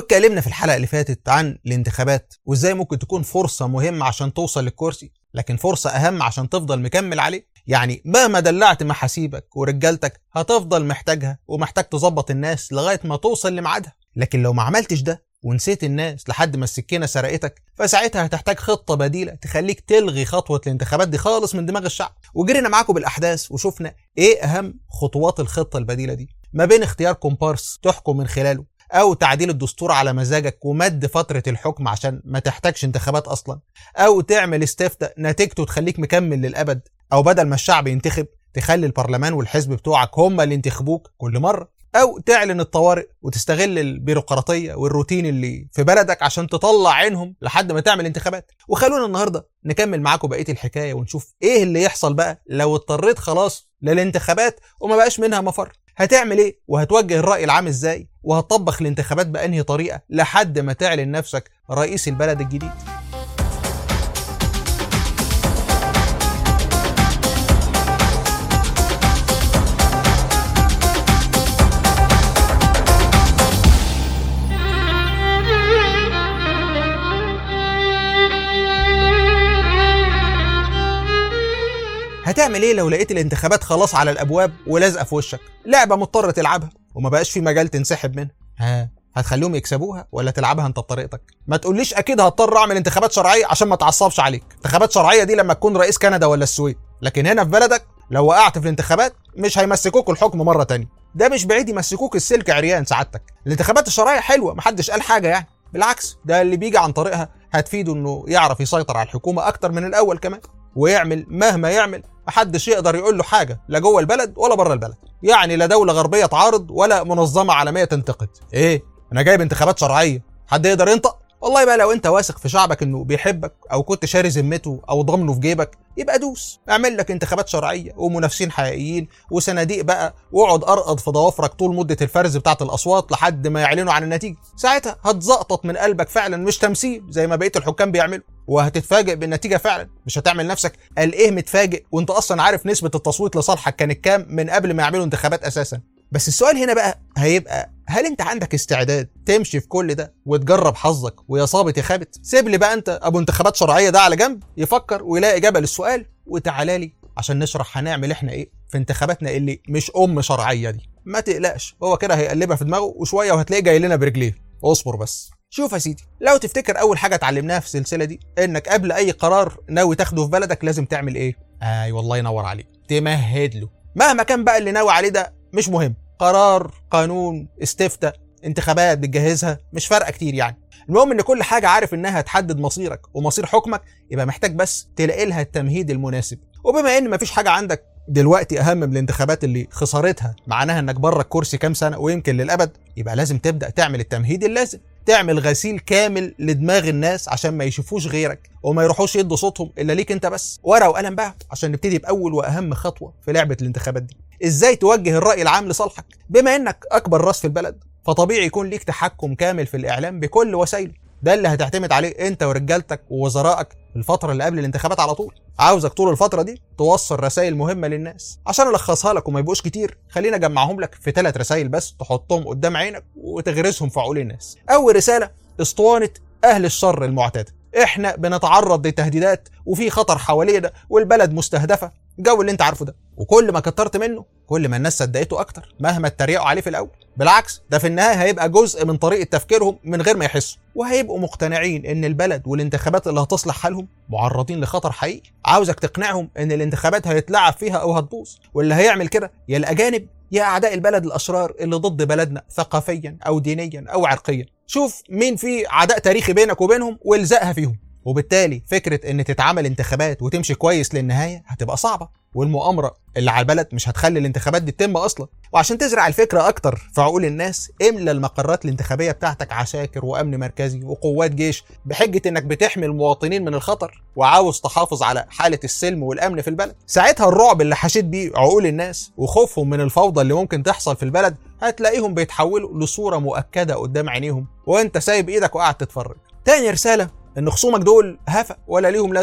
واتكلمنا في الحلقه اللي فاتت عن الانتخابات وازاي ممكن تكون فرصه مهمه عشان توصل للكرسي لكن فرصه اهم عشان تفضل مكمل عليه يعني مهما دلعت محاسيبك ورجالتك هتفضل محتاجها ومحتاج تظبط الناس لغايه ما توصل لميعادها لكن لو ما عملتش ده ونسيت الناس لحد ما السكينه سرقتك فساعتها هتحتاج خطه بديله تخليك تلغي خطوه الانتخابات دي خالص من دماغ الشعب وجرينا معاكم بالاحداث وشفنا ايه اهم خطوات الخطه البديله دي ما بين اختيار كومبارس تحكم من خلاله او تعديل الدستور على مزاجك ومد فتره الحكم عشان ما تحتاجش انتخابات اصلا او تعمل استفتاء نتيجته تخليك مكمل للابد او بدل ما الشعب ينتخب تخلي البرلمان والحزب بتوعك هم اللي ينتخبوك كل مره او تعلن الطوارئ وتستغل البيروقراطيه والروتين اللي في بلدك عشان تطلع عينهم لحد ما تعمل انتخابات وخلونا النهارده نكمل معاكم بقيه الحكايه ونشوف ايه اللي يحصل بقى لو اضطريت خلاص للانتخابات وما بقاش منها مفر هتعمل ايه وهتوجه الراي العام ازاي وهتطبخ الانتخابات بانهي طريقه لحد ما تعلن نفسك رئيس البلد الجديد هتعمل ايه لو لقيت الانتخابات خلاص على الابواب ولازقه في وشك لعبه مضطر تلعبها وما بقاش في مجال تنسحب منها ها هتخليهم يكسبوها ولا تلعبها انت بطريقتك ما تقوليش اكيد هضطر اعمل انتخابات شرعيه عشان ما تعصبش عليك انتخابات شرعيه دي لما تكون رئيس كندا ولا السويد لكن هنا في بلدك لو وقعت في الانتخابات مش هيمسكوك الحكم مره تانية ده مش بعيد يمسكوك السلك عريان سعادتك الانتخابات الشرعيه حلوه محدش قال حاجه يعني بالعكس ده اللي بيجي عن طريقها هتفيده انه يعرف يسيطر على الحكومه اكتر من الاول كمان ويعمل مهما يعمل محدش يقدر يقول له حاجه لا جوه البلد ولا بره البلد يعني لا دوله غربيه تعارض ولا منظمه عالميه تنتقد ايه انا جايب انتخابات شرعيه حد يقدر ينطق والله بقى لو انت واثق في شعبك انه بيحبك او كنت شاري ذمته او ضامنه في جيبك يبقى دوس اعمل لك انتخابات شرعيه ومنافسين حقيقيين وصناديق بقى واقعد ارقد في ضوافرك طول مده الفرز بتاعه الاصوات لحد ما يعلنوا عن النتيجه ساعتها هتزقطط من قلبك فعلا مش تمثيل زي ما بقيه الحكام بيعملوا وهتتفاجئ بالنتيجه فعلا مش هتعمل نفسك قال ايه متفاجئ وانت اصلا عارف نسبه التصويت لصالحك كانت كام من قبل ما يعملوا انتخابات اساسا بس السؤال هنا بقى هيبقى هل انت عندك استعداد تمشي في كل ده وتجرب حظك ويا صابت يا خابت سيب لي بقى انت ابو انتخابات شرعيه ده على جنب يفكر ويلاقي اجابه للسؤال وتعالى لي عشان نشرح هنعمل احنا ايه في انتخاباتنا اللي مش ام شرعيه دي ما تقلقش هو كده هيقلبها في دماغه وشويه وهتلاقيه جاي لنا برجليه اصبر بس شوف يا سيدي لو تفتكر اول حاجه اتعلمناها في السلسله دي انك قبل اي قرار ناوي تاخده في بلدك لازم تعمل ايه اي والله ينور عليك تمهد له مهما كان بقى اللي ناوي عليه ده مش مهم قرار قانون استفتاء انتخابات بتجهزها مش فارقه كتير يعني المهم ان كل حاجه عارف انها هتحدد مصيرك ومصير حكمك يبقى محتاج بس تلاقي لها التمهيد المناسب وبما ان مفيش حاجه عندك دلوقتي اهم من الانتخابات اللي خسارتها معناها انك بره الكرسي كام سنه ويمكن للابد يبقى لازم تبدا تعمل التمهيد اللازم تعمل غسيل كامل لدماغ الناس عشان ما يشوفوش غيرك وما يروحوش يدوا صوتهم الا ليك انت بس ورقه وقلم بقى عشان نبتدي باول واهم خطوه في لعبه الانتخابات دي ازاي توجه الراي العام لصالحك بما انك اكبر راس في البلد فطبيعي يكون ليك تحكم كامل في الاعلام بكل وسائله ده اللي هتعتمد عليه انت ورجالتك ووزرائك في الفتره اللي قبل الانتخابات على طول عاوزك طول الفتره دي توصل رسائل مهمه للناس عشان الخصها لك وما يبقوش كتير خلينا اجمعهم لك في ثلاث رسائل بس تحطهم قدام عينك وتغرسهم في عقول الناس اول رساله اسطوانه اهل الشر المعتاده احنا بنتعرض لتهديدات وفي خطر حوالينا والبلد مستهدفه الجو اللي انت عارفه ده وكل ما كترت منه كل ما الناس صدقته اكتر مهما اتريقوا عليه في الاول بالعكس ده في النهايه هيبقى جزء من طريقه تفكيرهم من غير ما يحسوا وهيبقوا مقتنعين ان البلد والانتخابات اللي هتصلح حالهم معرضين لخطر حقيقي عاوزك تقنعهم ان الانتخابات هيتلعب فيها او هتبوظ واللي هيعمل كده يا الاجانب يا اعداء البلد الاشرار اللي ضد بلدنا ثقافيا او دينيا او عرقيا شوف مين في عداء تاريخي بينك وبينهم والزقها فيهم وبالتالي فكره ان تتعمل انتخابات وتمشي كويس للنهايه هتبقى صعبه والمؤامره اللي على البلد مش هتخلي الانتخابات دي تتم اصلا وعشان تزرع الفكره اكتر في عقول الناس املى المقرات الانتخابيه بتاعتك عساكر وامن مركزي وقوات جيش بحجه انك بتحمي المواطنين من الخطر وعاوز تحافظ على حاله السلم والامن في البلد ساعتها الرعب اللي حشيت بيه عقول الناس وخوفهم من الفوضى اللي ممكن تحصل في البلد هتلاقيهم بيتحولوا لصوره مؤكده قدام عينيهم وانت سايب ايدك وقاعد تتفرج تاني رساله ان خصومك دول هفا ولا ليهم لازمه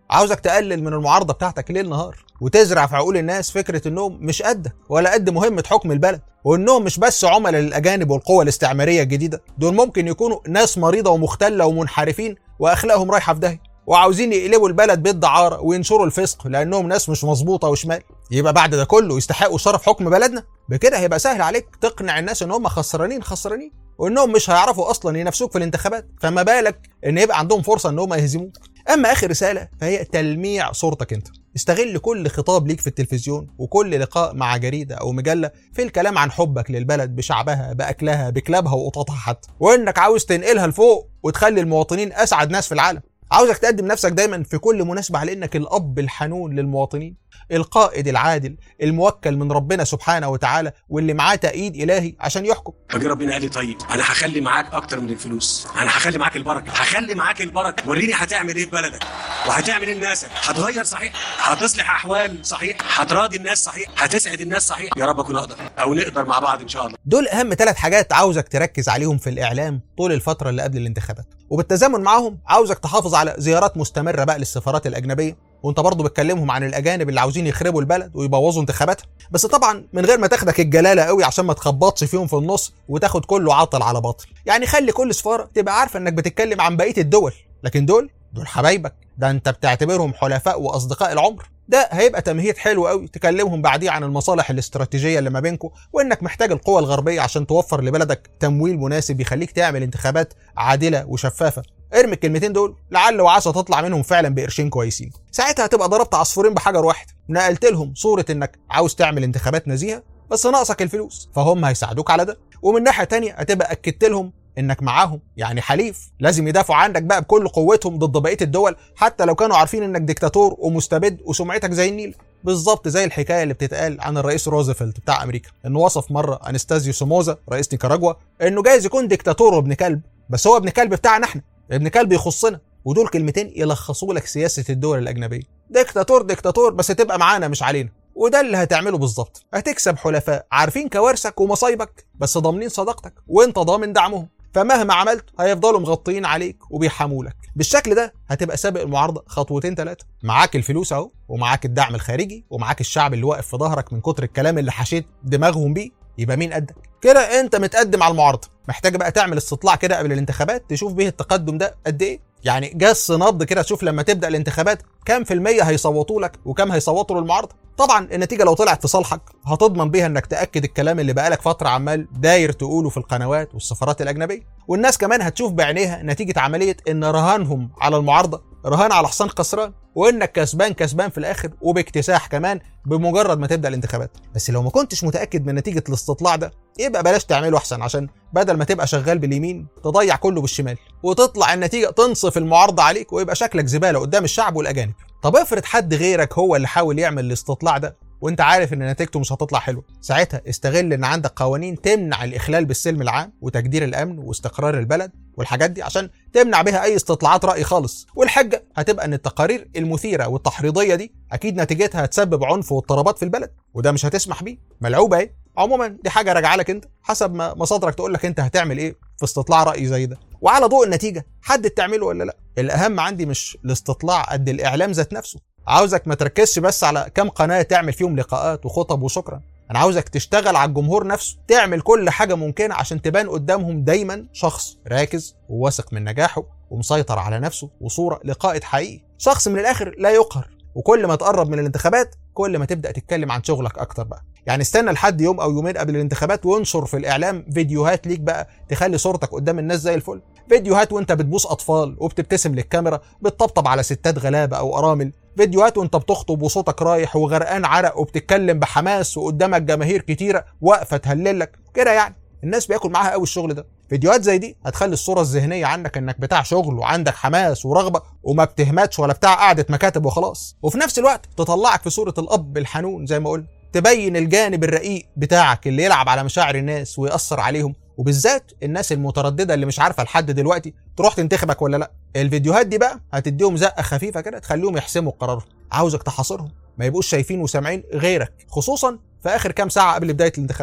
عاوزك تقلل من المعارضه بتاعتك ليل نهار وتزرع في عقول الناس فكره انهم مش قدك ولا قد مهمه حكم البلد وانهم مش بس عملاء للاجانب والقوى الاستعماريه الجديده دول ممكن يكونوا ناس مريضه ومختله ومنحرفين واخلاقهم رايحه في داهيه وعاوزين يقلبوا البلد بالدعاره وينشروا الفسق لانهم ناس مش مظبوطه وشمال يبقى بعد ده كله يستحقوا شرف حكم بلدنا بكده هيبقى سهل عليك تقنع الناس ان هم خسرانين خسرانين وانهم مش هيعرفوا اصلا ينافسوك في الانتخابات فما بالك ان يبقى عندهم فرصه ان هم يهزموك اما اخر رساله فهي تلميع صورتك انت استغل كل خطاب ليك في التلفزيون وكل لقاء مع جريدة أو مجلة في الكلام عن حبك للبلد بشعبها بأكلها بكلابها وقططها حتى وإنك عاوز تنقلها لفوق وتخلي المواطنين أسعد ناس في العالم عاوزك تقدم نفسك دايما في كل مناسبة على إنك الأب الحنون للمواطنين القائد العادل الموكل من ربنا سبحانه وتعالى واللي معاه تأييد إلهي عشان يحكم فجي ربنا قال لي طيب انا هخلي معاك اكتر من الفلوس انا هخلي معاك البركه هخلي معاك البركه وريني هتعمل ايه في بلدك وهتعمل ايه لناسك هتغير صحيح هتصلح احوال صحيح هتراضي الناس صحيح هتسعد الناس صحيح يا رب اكون اقدر او نقدر مع بعض ان شاء الله دول أهم ثلاث حاجات عاوزك تركز عليهم في الإعلام طول الفترة اللي قبل الانتخابات وبالتزامن معاهم عاوزك تحافظ على زيارات مستمرة بقى للسفارات الأجنبية وانت برضه بتكلمهم عن الاجانب اللي عاوزين يخربوا البلد ويبوظوا انتخاباتها بس طبعا من غير ما تاخدك الجلاله قوي عشان ما تخبطش فيهم في النص وتاخد كله عطل على باطل يعني خلي كل سفاره تبقى عارفه انك بتتكلم عن بقيه الدول لكن دول دول حبايبك ده انت بتعتبرهم حلفاء واصدقاء العمر ده هيبقى تمهيد حلو قوي تكلمهم بعديه عن المصالح الاستراتيجيه اللي ما بينكم وانك محتاج القوى الغربيه عشان توفر لبلدك تمويل مناسب يخليك تعمل انتخابات عادله وشفافه ارمي الكلمتين دول لعل وعسى تطلع منهم فعلا بقرشين كويسين ساعتها هتبقى ضربت عصفورين بحجر واحد نقلت لهم صوره انك عاوز تعمل انتخابات نزيهه بس ناقصك الفلوس فهم هيساعدوك على ده ومن ناحيه تانية هتبقى اكدت لهم انك معاهم يعني حليف لازم يدافعوا عنك بقى بكل قوتهم ضد بقيه الدول حتى لو كانوا عارفين انك ديكتاتور ومستبد وسمعتك زي النيل بالظبط زي الحكايه اللي بتتقال عن الرئيس روزفلت بتاع امريكا انه وصف مره انستازيو سوموزا رئيس نيكاراجوا انه جايز يكون ديكتاتور وابن كلب بس هو ابن كلب بتاعنا احنا ابن كلب يخصنا ودول كلمتين يلخصوا لك سياسه الدول الاجنبيه ديكتاتور ديكتاتور بس تبقى معانا مش علينا وده اللي هتعمله بالظبط هتكسب حلفاء عارفين كوارثك ومصايبك بس ضامنين صداقتك وانت ضامن دعمهم فمهما عملت هيفضلوا مغطيين عليك وبيحمولك بالشكل ده هتبقى سابق المعارضه خطوتين ثلاثه معاك الفلوس اهو ومعاك الدعم الخارجي ومعاك الشعب اللي واقف في ظهرك من كتر الكلام اللي حشيت دماغهم بيه يبقى مين قدك كده انت متقدم على المعارضه محتاج بقى تعمل استطلاع كده قبل الانتخابات تشوف بيه التقدم ده قد ايه يعني جس نبض كده تشوف لما تبدا الانتخابات كام في المية هيصوتوا لك وكام هيصوتوا للمعارضه طبعا النتيجه لو طلعت في صالحك هتضمن بيها انك تاكد الكلام اللي بقالك فتره عمال داير تقوله في القنوات والسفارات الاجنبيه والناس كمان هتشوف بعينيها نتيجه عمليه ان رهانهم على المعارضه رهان على حصان خسران وانك كسبان كسبان في الاخر وباكتساح كمان بمجرد ما تبدا الانتخابات بس لو ما كنتش متاكد من نتيجه الاستطلاع ده يبقى بلاش تعمله احسن عشان بدل ما تبقى شغال باليمين تضيع كله بالشمال وتطلع النتيجه تنصف المعارضه عليك ويبقى شكلك زباله قدام الشعب والاجانب طب افرض حد غيرك هو اللي حاول يعمل الاستطلاع ده وانت عارف ان نتيجته مش هتطلع حلوه ساعتها استغل ان عندك قوانين تمنع الاخلال بالسلم العام وتجدير الامن واستقرار البلد والحاجات دي عشان تمنع بها اي استطلاعات راي خالص والحجه هتبقى ان التقارير المثيره والتحريضيه دي اكيد نتيجتها هتسبب عنف واضطرابات في البلد وده مش هتسمح بيه ملعوبه اهي عموما دي حاجه راجعه لك انت حسب ما مصادرك تقول لك انت هتعمل ايه في استطلاع راي زي ده وعلى ضوء النتيجه حدد تعمله ولا لا الاهم عندي مش الاستطلاع قد الاعلام ذات نفسه عاوزك ما تركزش بس على كام قناه تعمل فيهم لقاءات وخطب وشكرا انا عاوزك تشتغل على الجمهور نفسه تعمل كل حاجه ممكنه عشان تبان قدامهم دايما شخص راكز وواثق من نجاحه ومسيطر على نفسه وصوره لقائد حقيقي شخص من الاخر لا يقهر وكل ما تقرب من الانتخابات كل ما تبدا تتكلم عن شغلك اكتر بقى يعني استنى لحد يوم او يومين قبل الانتخابات وانشر في الاعلام فيديوهات ليك بقى تخلي صورتك قدام الناس زي الفل فيديوهات وانت بتبوس اطفال وبتبتسم للكاميرا بتطبطب على ستات غلابه او ارامل فيديوهات وانت بتخطب وصوتك رايح وغرقان عرق وبتتكلم بحماس وقدامك جماهير كتيره واقفه تهللك كده يعني الناس بياكل معاها قوي الشغل ده فيديوهات زي دي هتخلي الصوره الذهنيه عنك انك بتاع شغل وعندك حماس ورغبه وما بتهمتش ولا بتاع قعده مكاتب وخلاص وفي نفس الوقت تطلعك في صوره الاب الحنون زي ما قلنا تبين الجانب الرقيق بتاعك اللي يلعب على مشاعر الناس ويأثر عليهم وبالذات الناس المتردده اللي مش عارفه لحد دلوقتي تروح تنتخبك ولا لا الفيديوهات دي بقى هتديهم زقه خفيفه كده تخليهم يحسموا قرارهم عاوزك تحاصرهم ما يبقوش شايفين وسامعين غيرك خصوصا في اخر كام ساعه قبل بدايه الانتخابات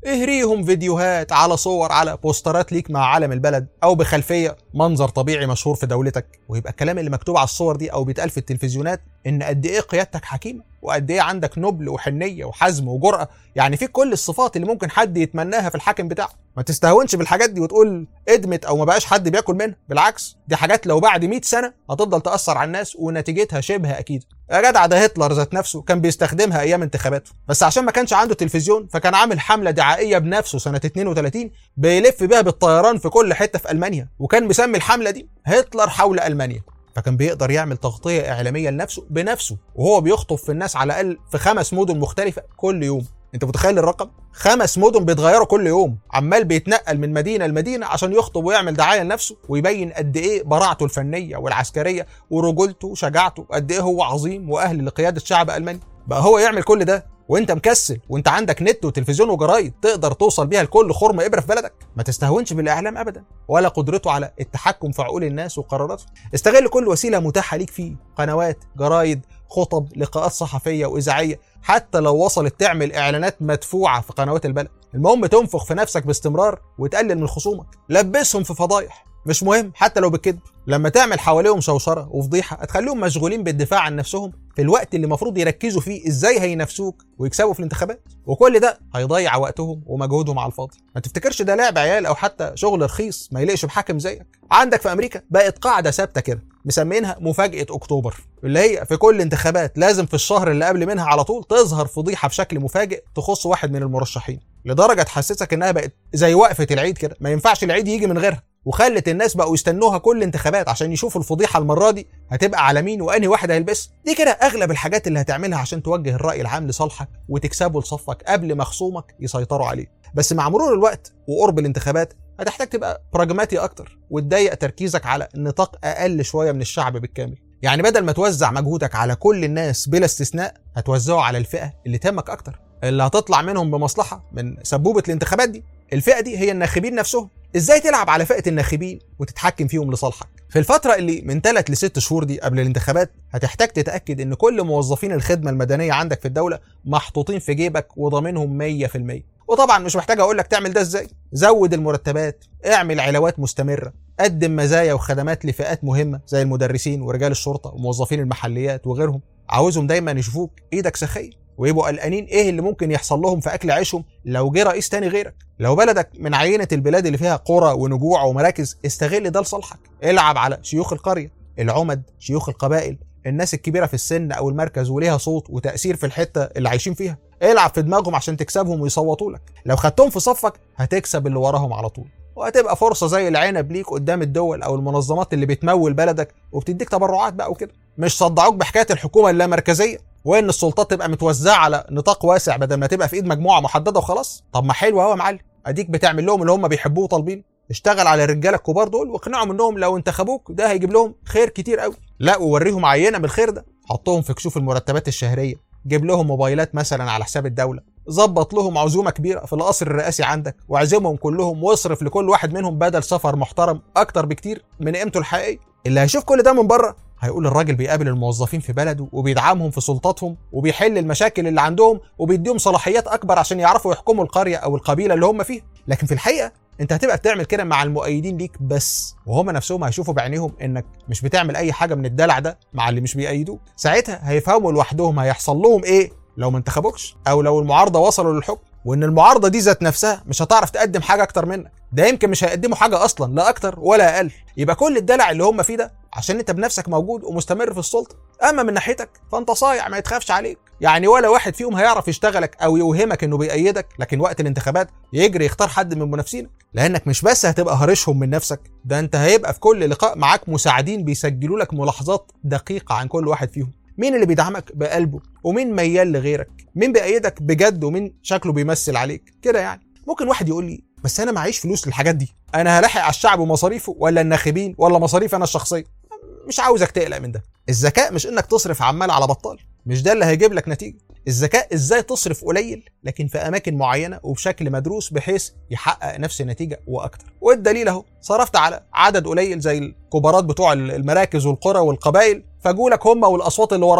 اهريهم فيديوهات على صور على بوسترات ليك مع علم البلد او بخلفيه منظر طبيعي مشهور في دولتك ويبقى الكلام اللي مكتوب على الصور دي او بيتقال في التلفزيونات ان قد ايه قيادتك حكيمه وقد ايه عندك نبل وحنيه وحزم وجرأه يعني فيك كل الصفات اللي ممكن حد يتمناها في الحاكم بتاعه ما تستهونش بالحاجات دي وتقول ادمت او ما بقاش حد بياكل منها بالعكس دي حاجات لو بعد 100 سنه هتفضل تاثر على الناس ونتيجتها شبه اكيد يا جدع ده هتلر ذات نفسه كان بيستخدمها ايام انتخاباته بس عشان ما كانش عنده تلفزيون فكان عامل حمله دعائيه بنفسه سنه 32 بيلف بيها بالطيران في كل حته في المانيا وكان مسمي الحمله دي هتلر حول المانيا فكان بيقدر يعمل تغطيه اعلاميه لنفسه بنفسه وهو بيخطب في الناس على الاقل في خمس مدن مختلفه كل يوم انت متخيل الرقم خمس مدن بيتغيروا كل يوم عمال بيتنقل من مدينه لمدينه عشان يخطب ويعمل دعايه لنفسه ويبين قد ايه براعته الفنيه والعسكريه ورجولته وشجاعته قد ايه هو عظيم واهل لقياده شعب المانيا بقى هو يعمل كل ده وانت مكسل وانت عندك نت وتلفزيون وجرايد تقدر توصل بيها لكل خرم ابره في بلدك ما تستهونش بالاعلام ابدا ولا قدرته على التحكم في عقول الناس وقراراتهم استغل كل وسيله متاحه ليك فيه قنوات جرايد خطب لقاءات صحفيه واذاعيه حتى لو وصلت تعمل اعلانات مدفوعه في قنوات البلد المهم تنفخ في نفسك باستمرار وتقلل من خصومك لبسهم في فضايح مش مهم حتى لو بالكذب لما تعمل حواليهم شوشره وفضيحه هتخليهم مشغولين بالدفاع عن نفسهم في الوقت اللي المفروض يركزوا فيه ازاي هينافسوك ويكسبوا في الانتخابات وكل ده هيضيع وقتهم ومجهودهم على الفاضي ما تفتكرش ده لعب عيال او حتى شغل رخيص ما يليقش بحاكم زيك عندك في امريكا بقت قاعده ثابته كده مسمينها مفاجاه اكتوبر اللي هي في كل انتخابات لازم في الشهر اللي قبل منها على طول تظهر فضيحه بشكل مفاجئ تخص واحد من المرشحين لدرجه تحسسك انها بقت زي وقفه العيد كده ما ينفعش العيد يجي من غيرها وخلت الناس بقوا يستنوها كل انتخابات عشان يشوفوا الفضيحه المره دي هتبقى على مين وانهي واحد هيلبسها دي كده اغلب الحاجات اللي هتعملها عشان توجه الراي العام لصالحك وتكسبه لصفك قبل ما خصومك يسيطروا عليه بس مع مرور الوقت وقرب الانتخابات هتحتاج تبقى براجماتي اكتر وتضيق تركيزك على نطاق اقل شويه من الشعب بالكامل يعني بدل ما توزع مجهودك على كل الناس بلا استثناء هتوزعه على الفئه اللي تهمك اكتر اللي هتطلع منهم بمصلحه من سبوبه الانتخابات دي الفئه دي هي الناخبين نفسهم ازاي تلعب على فئه الناخبين وتتحكم فيهم لصالحك في الفترة اللي من 3 ل 6 شهور دي قبل الانتخابات هتحتاج تتأكد إن كل موظفين الخدمة المدنية عندك في الدولة محطوطين في جيبك وضامنهم 100% وطبعا مش محتاج أقول لك تعمل ده إزاي زود المرتبات اعمل علاوات مستمرة قدم مزايا وخدمات لفئات مهمة زي المدرسين ورجال الشرطة وموظفين المحليات وغيرهم عاوزهم دايما يشوفوك ايدك سخيه ويبقوا قلقانين ايه اللي ممكن يحصل لهم في اكل عيشهم لو جه رئيس تاني غيرك لو بلدك من عينه البلاد اللي فيها قرى ونجوع ومراكز استغل ده لصالحك العب على شيوخ القريه العمد شيوخ القبائل الناس الكبيره في السن او المركز وليها صوت وتاثير في الحته اللي عايشين فيها العب في دماغهم عشان تكسبهم ويصوتوا لك لو خدتهم في صفك هتكسب اللي وراهم على طول وهتبقى فرصة زي العنب ليك قدام الدول أو المنظمات اللي بتمول بلدك وبتديك تبرعات بقى وكده مش صدعوك بحكاية الحكومة اللامركزية وإن السلطات تبقى متوزعة على نطاق واسع بدل ما تبقى في إيد مجموعة محددة وخلاص طب ما حلو أهو يا معلم أديك بتعمل لهم اللي هم بيحبوه وطالبين اشتغل على الرجاله الكبار دول واقنعهم انهم لو انتخبوك ده هيجيب لهم خير كتير قوي لا ووريهم عينه من الخير ده حطهم في كشوف المرتبات الشهريه جيب لهم موبايلات مثلا على حساب الدوله ظبط لهم عزومه كبيره في القصر الرئاسي عندك واعزمهم كلهم واصرف لكل واحد منهم بدل سفر محترم اكتر بكتير من قيمته الحقيقيه اللي هيشوف كل ده من بره هيقول الراجل بيقابل الموظفين في بلده وبيدعمهم في سلطاتهم وبيحل المشاكل اللي عندهم وبيديهم صلاحيات اكبر عشان يعرفوا يحكموا القريه او القبيله اللي هم فيها لكن في الحقيقه انت هتبقى بتعمل كده مع المؤيدين ليك بس وهم نفسهم هيشوفوا بعينيهم انك مش بتعمل اي حاجه من الدلع ده مع اللي مش بيأيدوك ساعتها هيفهموا لوحدهم هيحصل لهم ايه لو ما انتخبوكش او لو المعارضه وصلوا للحكم وان المعارضه دي ذات نفسها مش هتعرف تقدم حاجه اكتر منك ده يمكن مش هيقدموا حاجه اصلا لا اكتر ولا اقل يبقى كل الدلع اللي هم فيه ده عشان انت بنفسك موجود ومستمر في السلطه اما من ناحيتك فانت صايع ما يتخافش عليك يعني ولا واحد فيهم هيعرف يشتغلك او يوهمك انه بيأيدك لكن وقت الانتخابات يجري يختار حد من منافسينك لانك مش بس هتبقى هرشهم من نفسك ده انت هيبقى في كل لقاء معاك مساعدين بيسجلوا لك ملاحظات دقيقه عن كل واحد فيهم مين اللي بيدعمك بقلبه ومين ميال لغيرك مين بيأيدك بجد ومين شكله بيمثل عليك كده يعني ممكن واحد يقول لي بس انا معيش فلوس للحاجات دي انا هلاحق على الشعب ومصاريفه ولا الناخبين ولا مصاريف انا الشخصيه مش عاوزك تقلق من ده الذكاء مش انك تصرف عمال على بطال مش ده اللي هيجيب لك نتيجه الذكاء ازاي تصرف قليل لكن في اماكن معينه وبشكل مدروس بحيث يحقق نفس النتيجه واكتر والدليل اهو صرفت على عدد قليل زي الكبارات بتوع المراكز والقرى والقبائل فجولك هم والاصوات اللي وراهم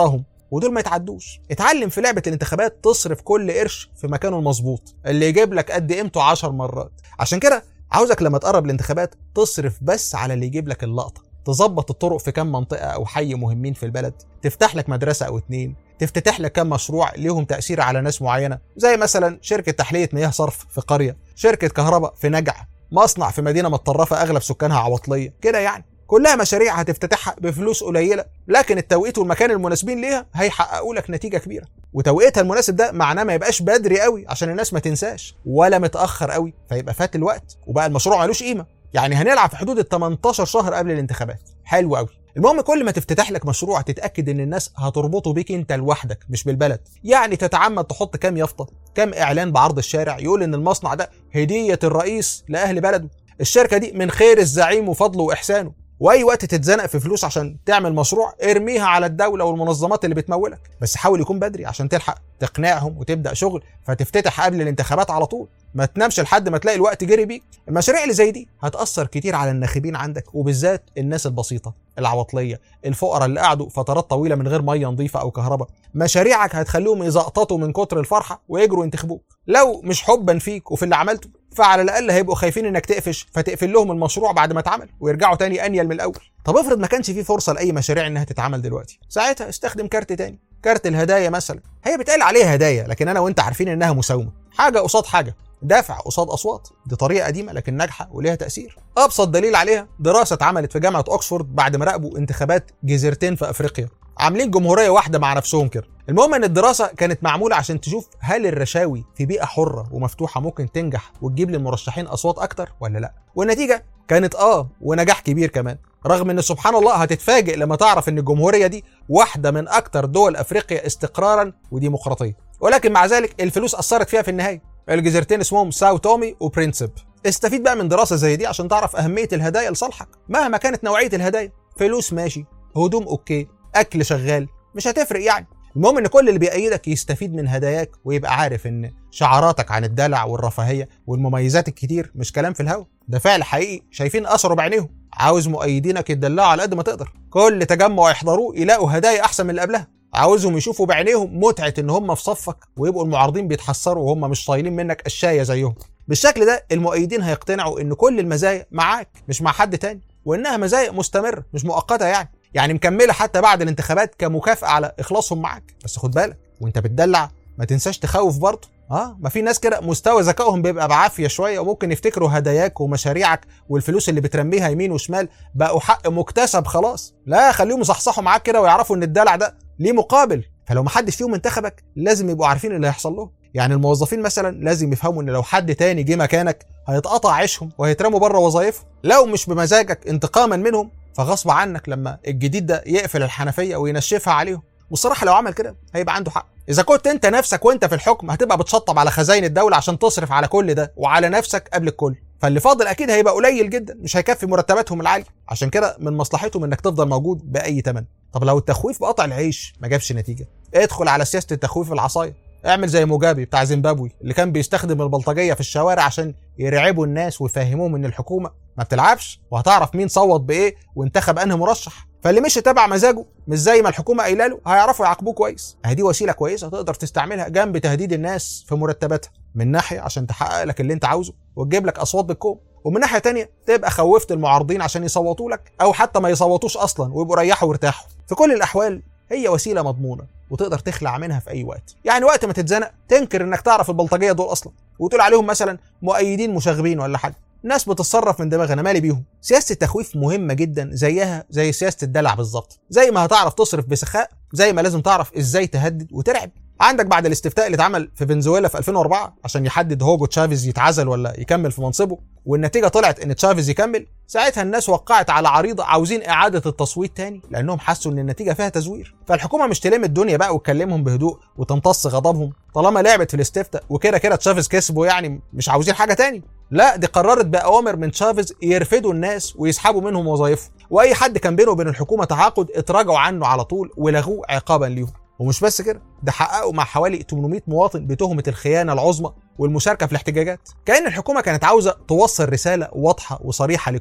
ودول ما يتعدوش اتعلم في لعبه الانتخابات تصرف كل قرش في مكانه المظبوط اللي يجيب لك قد قيمته 10 مرات عشان كده عاوزك لما تقرب الانتخابات تصرف بس على اللي يجيب لك اللقطه تظبط الطرق في كام منطقه او حي مهمين في البلد تفتح لك مدرسه او اتنين تفتتح لك كام مشروع ليهم تاثير على ناس معينه زي مثلا شركه تحليه مياه صرف في قريه شركه كهرباء في نجع مصنع في مدينه متطرفه اغلب سكانها عواطليه كده يعني كلها مشاريع هتفتتحها بفلوس قليله لكن التوقيت والمكان المناسبين ليها هيحققوا لك نتيجه كبيره وتوقيتها المناسب ده معناه ما يبقاش بدري قوي عشان الناس ما تنساش ولا متاخر قوي فيبقى فات الوقت وبقى المشروع ملوش قيمه يعني هنلعب في حدود ال 18 شهر قبل الانتخابات حلو قوي المهم كل ما تفتتح لك مشروع تتاكد ان الناس هتربطه بيك انت لوحدك مش بالبلد يعني تتعمد تحط كام يافطه كام اعلان بعرض الشارع يقول ان المصنع ده هديه الرئيس لاهل بلده الشركه دي من خير الزعيم وفضله واحسانه واي وقت تتزنق في فلوس عشان تعمل مشروع ارميها على الدوله والمنظمات اللي بتمولك بس حاول يكون بدري عشان تلحق تقنعهم وتبدا شغل فتفتتح قبل الانتخابات على طول ما تنامش لحد ما تلاقي الوقت جري بيك المشاريع اللي زي دي هتاثر كتير على الناخبين عندك وبالذات الناس البسيطه العواطليه الفقراء اللي قعدوا فترات طويله من غير ميه نظيفه او كهرباء مشاريعك هتخليهم يزقططوا من كتر الفرحه ويجروا ينتخبوك لو مش حبا فيك وفي اللي عملته فعلى الاقل هيبقوا خايفين انك تقفش فتقفل لهم المشروع بعد ما اتعمل ويرجعوا تاني انيل من الاول طب افرض ما كانش في فرصه لاي مشاريع انها تتعمل دلوقتي ساعتها استخدم كارت تاني كارت الهدايا مثلا هي بتقال عليها هدايا لكن انا وانت عارفين انها مساومه حاجه قصاد حاجه دافع قصاد اصوات دي طريقه قديمه لكن ناجحه وليها تاثير ابسط دليل عليها دراسه اتعملت في جامعه اوكسفورد بعد ما راقبوا انتخابات جزيرتين في افريقيا عاملين جمهوريه واحده مع نفسهم كده المهم ان الدراسه كانت معموله عشان تشوف هل الرشاوي في بيئه حره ومفتوحه ممكن تنجح وتجيب للمرشحين اصوات اكتر ولا لا والنتيجه كانت اه ونجاح كبير كمان رغم ان سبحان الله هتتفاجئ لما تعرف ان الجمهوريه دي واحده من اكتر دول افريقيا استقرارا وديمقراطيه ولكن مع ذلك الفلوس اثرت فيها في النهايه الجزيرتين اسمهم ساو تومي وبرنسب استفيد بقى من دراسه زي دي عشان تعرف اهميه الهدايا لصالحك مهما كانت نوعيه الهدايا فلوس ماشي هدوم اوكي اكل شغال مش هتفرق يعني المهم ان كل اللي بيأيدك يستفيد من هداياك ويبقى عارف ان شعاراتك عن الدلع والرفاهيه والمميزات الكتير مش كلام في الهوا ده فعل حقيقي شايفين اثره بعينيهم عاوز مؤيدينك يتدلعوا على قد ما تقدر كل تجمع يحضروه يلاقوا هدايا احسن من اللي قبلها عاوزهم يشوفوا بعينيهم متعه ان هم في صفك ويبقوا المعارضين بيتحسروا وهم مش طايلين منك الشايه زيهم بالشكل ده المؤيدين هيقتنعوا ان كل المزايا معاك مش مع حد تاني وانها مزايا مستمره مش مؤقته يعني يعني مكمله حتى بعد الانتخابات كمكافاه على اخلاصهم معاك بس خد بالك وانت بتدلع ما تنساش تخوف برضه اه ما في ناس كده مستوى ذكائهم بيبقى بعافيه شويه وممكن يفتكروا هداياك ومشاريعك والفلوس اللي بترميها يمين وشمال بقوا حق مكتسب خلاص لا خليهم يصحصحوا معاك كده ويعرفوا ان الدلع ده ليه مقابل فلو ما حدش فيهم انتخبك لازم يبقوا عارفين اللي هيحصل لهم يعني الموظفين مثلا لازم يفهموا ان لو حد تاني جه مكانك هيتقطع عيشهم وهيترموا بره وظايفهم لو مش بمزاجك انتقاما منهم فغصب عنك لما الجديد ده يقفل الحنفيه وينشفها عليهم والصراحه لو عمل كده هيبقى عنده حق اذا كنت انت نفسك وانت في الحكم هتبقى بتشطب على خزاين الدوله عشان تصرف على كل ده وعلى نفسك قبل الكل فاللي فاضل اكيد هيبقى قليل جدا مش هيكفي مرتباتهم العاليه عشان كده من مصلحتهم انك تفضل موجود باي ثمن طب لو التخويف بقطع العيش ما جابش نتيجه ادخل على سياسه التخويف العصايه اعمل زي موجابي بتاع زيمبابوي اللي كان بيستخدم البلطجيه في الشوارع عشان يرعبوا الناس ويفهموهم ان الحكومه ما بتلعبش وهتعرف مين صوت بايه وانتخب انهي مرشح فاللي مش تبع مزاجه مش زي ما الحكومه قايله له هيعرفوا يعاقبوه كويس اهي دي وسيله كويسه تقدر تستعملها جنب تهديد الناس في مرتباتها من ناحيه عشان تحقق لك اللي انت عاوزه وتجيب لك اصوات بالكوم ومن ناحيه تانية تبقى خوفت المعارضين عشان يصوتوا لك او حتى ما يصوتوش اصلا ويبقوا ريحوا وارتاحوا في كل الاحوال هي وسيله مضمونه وتقدر تخلع منها في اي وقت يعني وقت ما تتزنق تنكر انك تعرف البلطجيه دول اصلا وتقول عليهم مثلا مؤيدين مشاغبين ولا حاجه ناس بتتصرف من دماغها انا مالي بيهم سياسه التخويف مهمه جدا زيها زي سياسه الدلع بالظبط زي ما هتعرف تصرف بسخاء زي ما لازم تعرف ازاي تهدد وترعب عندك بعد الاستفتاء اللي اتعمل في فنزويلا في 2004 عشان يحدد هوجو تشافيز يتعزل ولا يكمل في منصبه والنتيجه طلعت ان تشافيز يكمل ساعتها الناس وقعت على عريضه عاوزين اعاده التصويت تاني لانهم حسوا ان النتيجه فيها تزوير فالحكومه مش تلم الدنيا بقى وتكلمهم بهدوء وتمتص غضبهم طالما لعبت في الاستفتاء وكده كده تشافيز كسبوا يعني مش عاوزين حاجه تاني لا دي قررت باوامر من تشافيز يرفدوا الناس ويسحبوا منهم وظائفهم واي حد كان بينه وبين الحكومه تعاقد اتراجعوا عنه على طول ولغوه عقابا ليهم ومش بس كده ده حققوا مع حوالي 800 مواطن بتهمة الخيانة العظمى والمشاركة في الاحتجاجات كأن الحكومة كانت عاوزة توصل رسالة واضحة وصريحة للكل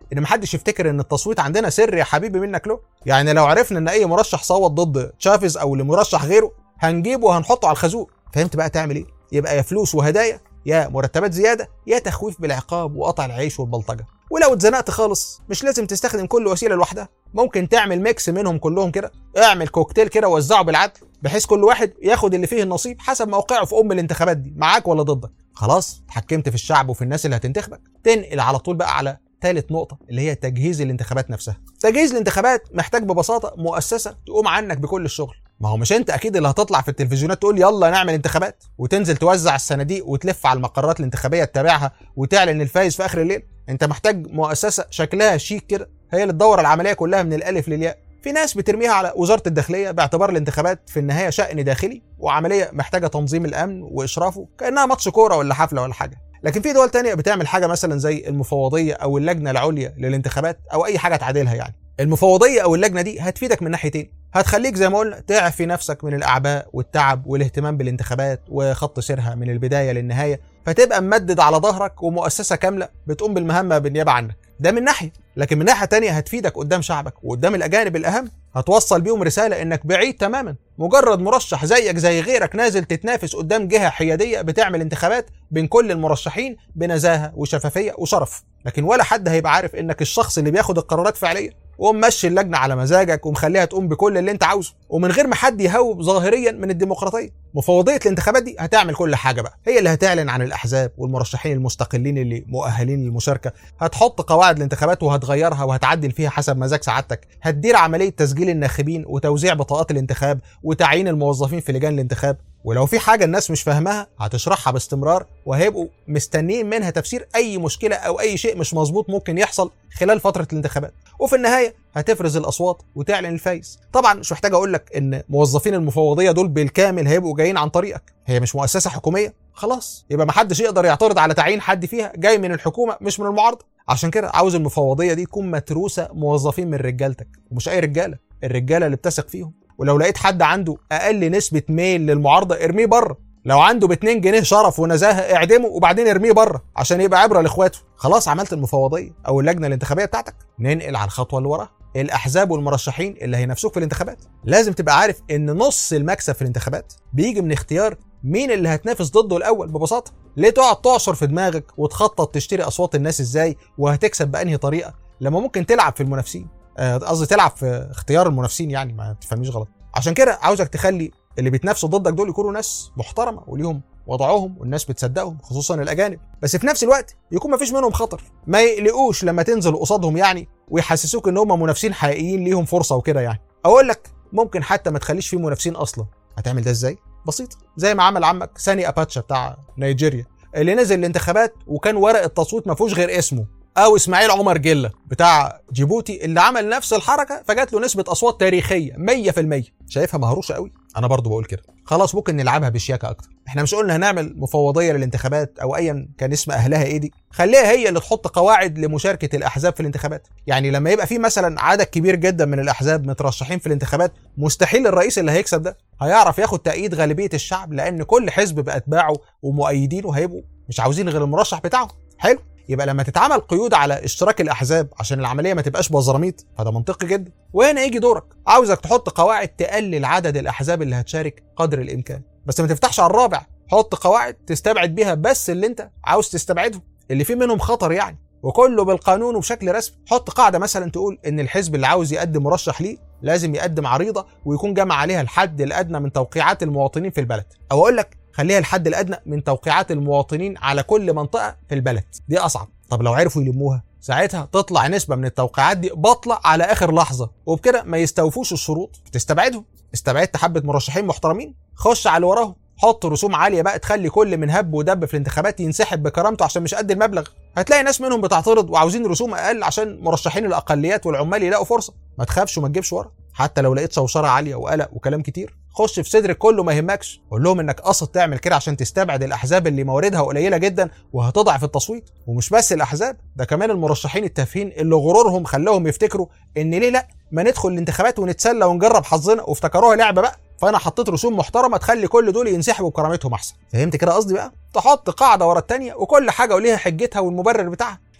ان محدش يفتكر ان التصويت عندنا سر يا حبيبي منك له يعني لو عرفنا ان اي مرشح صوت ضد تشافيز او لمرشح غيره هنجيبه وهنحطه على الخازوق فهمت بقى تعمل ايه يبقى يا فلوس وهدايا يا مرتبات زياده يا تخويف بالعقاب وقطع العيش والبلطجه ولو اتزنقت خالص مش لازم تستخدم كل وسيله لوحدها ممكن تعمل ميكس منهم كلهم كده اعمل كوكتيل كده ووزعه بالعدل بحيث كل واحد ياخد اللي فيه النصيب حسب موقعه في ام الانتخابات دي معاك ولا ضدك خلاص اتحكمت في الشعب وفي الناس اللي هتنتخبك تنقل على طول بقى على ثالث نقطة اللي هي تجهيز الانتخابات نفسها. تجهيز الانتخابات محتاج ببساطة مؤسسة تقوم عنك بكل الشغل. ما هو مش انت اكيد اللي هتطلع في التلفزيونات تقول يلا نعمل انتخابات وتنزل توزع الصناديق وتلف على المقرات الانتخابية تتابعها وتعلن الفايز في اخر الليل. انت محتاج مؤسسة شكلها شيك كده هي اللي تدور العملية كلها من الالف للياء. في ناس بترميها على وزارة الداخلية باعتبار الانتخابات في النهاية شأن داخلي وعملية محتاجة تنظيم الأمن وإشرافه كأنها ماتش كورة ولا حفلة ولا حاجة لكن في دول تانية بتعمل حاجة مثلا زي المفوضية أو اللجنة العليا للانتخابات أو أي حاجة تعادلها يعني المفوضية أو اللجنة دي هتفيدك من ناحيتين هتخليك زي ما قلنا تعفي نفسك من الأعباء والتعب والاهتمام بالانتخابات وخط سيرها من البداية للنهاية فتبقى ممدد على ظهرك ومؤسسة كاملة بتقوم بالمهمة بالنيابة عنك ده من ناحية لكن من ناحية تانية هتفيدك قدام شعبك وقدام الأجانب الأهم هتوصل بيهم رسالة إنك بعيد تماما مجرد مرشح زيك زي غيرك نازل تتنافس قدام جهة حيادية بتعمل انتخابات بين كل المرشحين بنزاهة وشفافية وشرف لكن ولا حد هيبقى عارف إنك الشخص اللي بياخد القرارات فعليا وممشي اللجنة على مزاجك ومخليها تقوم بكل اللي انت عاوزه ومن غير ما حد يهوب ظاهريا من الديمقراطية مفوضية الانتخابات دي هتعمل كل حاجة بقى هي اللي هتعلن عن الأحزاب والمرشحين المستقلين اللي مؤهلين للمشاركة هتحط قواعد الانتخابات وهتغيرها وهتعدل فيها حسب مزاج سعادتك هتدير عملية تسجيل الناخبين وتوزيع بطاقات الانتخاب وتعيين الموظفين في لجان الانتخاب ولو في حاجة الناس مش فاهماها هتشرحها باستمرار وهيبقوا مستنيين منها تفسير أي مشكلة أو أي شيء مش مظبوط ممكن يحصل خلال فترة الانتخابات وفي النهاية هتفرز الأصوات وتعلن الفايز طبعا مش محتاج أقول لك إن موظفين المفوضية دول بالكامل هيبقوا جايين عن طريقك هي مش مؤسسة حكومية خلاص يبقى محدش يقدر يعترض على تعيين حد فيها جاي من الحكومة مش من المعارضة عشان كده عاوز المفوضية دي تكون متروسة موظفين من رجالتك ومش أي رجالة الرجالة اللي بتثق فيهم ولو لقيت حد عنده اقل نسبه ميل للمعارضه ارميه بره لو عنده ب 2 جنيه شرف ونزاهه اعدمه وبعدين ارميه بره عشان يبقى عبره لاخواته خلاص عملت المفوضيه او اللجنه الانتخابيه بتاعتك ننقل على الخطوه اللي وراها الاحزاب والمرشحين اللي هينافسوك في الانتخابات لازم تبقى عارف ان نص المكسب في الانتخابات بيجي من اختيار مين اللي هتنافس ضده الاول ببساطه ليه تقعد تعصر في دماغك وتخطط تشتري اصوات الناس ازاي وهتكسب بانهي طريقه لما ممكن تلعب في المنافسين قصدي تلعب في اختيار المنافسين يعني ما تفهمنيش غلط عشان كده عاوزك تخلي اللي بيتنافسوا ضدك دول يكونوا ناس محترمه وليهم وضعهم والناس بتصدقهم خصوصا الاجانب بس في نفس الوقت يكون ما فيش منهم خطر ما يقلقوش لما تنزل قصادهم يعني ويحسسوك ان هم منافسين حقيقيين ليهم فرصه وكده يعني اقول لك ممكن حتى ما تخليش فيه منافسين اصلا هتعمل ده ازاي بسيطه زي ما عمل عمك ساني اباتشا بتاع نيجيريا اللي نزل الانتخابات وكان ورق التصويت ما فيهوش غير اسمه او اسماعيل عمر جله بتاع جيبوتي اللي عمل نفس الحركه فجات له نسبه اصوات تاريخيه 100% شايفها مهروشه قوي انا برضو بقول كده خلاص ممكن نلعبها بشياكه اكتر احنا مش قلنا هنعمل مفوضيه للانتخابات او ايا كان اسم اهلها ايه دي خليها هي اللي تحط قواعد لمشاركه الاحزاب في الانتخابات يعني لما يبقى في مثلا عدد كبير جدا من الاحزاب مترشحين في الانتخابات مستحيل الرئيس اللي هيكسب ده هيعرف ياخد تأييد غالبيه الشعب لان كل حزب باتباعه ومؤيدينه هيبقوا مش عاوزين غير المرشح بتاعهم حلو يبقى لما تتعمل قيود على اشتراك الاحزاب عشان العمليه ما تبقاش بزراميط فده منطقي جدا وهنا يجي دورك عاوزك تحط قواعد تقلل عدد الاحزاب اللي هتشارك قدر الامكان بس ما تفتحش على الرابع حط قواعد تستبعد بيها بس اللي انت عاوز تستبعدهم اللي فيه منهم خطر يعني وكله بالقانون وبشكل رسمي حط قاعده مثلا تقول ان الحزب اللي عاوز يقدم مرشح ليه لازم يقدم عريضه ويكون جمع عليها الحد الادنى من توقيعات المواطنين في البلد او اقول لك خليها الحد الادنى من توقيعات المواطنين على كل منطقه في البلد دي اصعب طب لو عرفوا يلموها ساعتها تطلع نسبه من التوقيعات دي بطلة على اخر لحظه وبكده ما يستوفوش الشروط تستبعدهم استبعدت حبه مرشحين محترمين خش على اللي وراهم حط رسوم عاليه بقى تخلي كل من هب ودب في الانتخابات ينسحب بكرامته عشان مش قد المبلغ هتلاقي ناس منهم بتعترض وعاوزين رسوم اقل عشان مرشحين الاقليات والعمال يلاقوا فرصه ما تخافش وما تجيبش ورا حتى لو لقيت شوشره عاليه وقلق وكلام كتير خش في صدرك كله ما يهمكش قول لهم انك قصد تعمل كده عشان تستبعد الاحزاب اللي مواردها قليله جدا وهتضعف التصويت ومش بس الاحزاب ده كمان المرشحين التافهين اللي غرورهم خلاهم يفتكروا ان ليه لا ما ندخل الانتخابات ونتسلى ونجرب حظنا وافتكروها لعبه بقى فانا حطيت رسوم محترمه تخلي كل دول ينسحبوا بكرامتهم احسن فهمت كده قصدي بقى تحط قاعده ورا الثانيه وكل حاجه وليها حجتها والمبرر بتاعها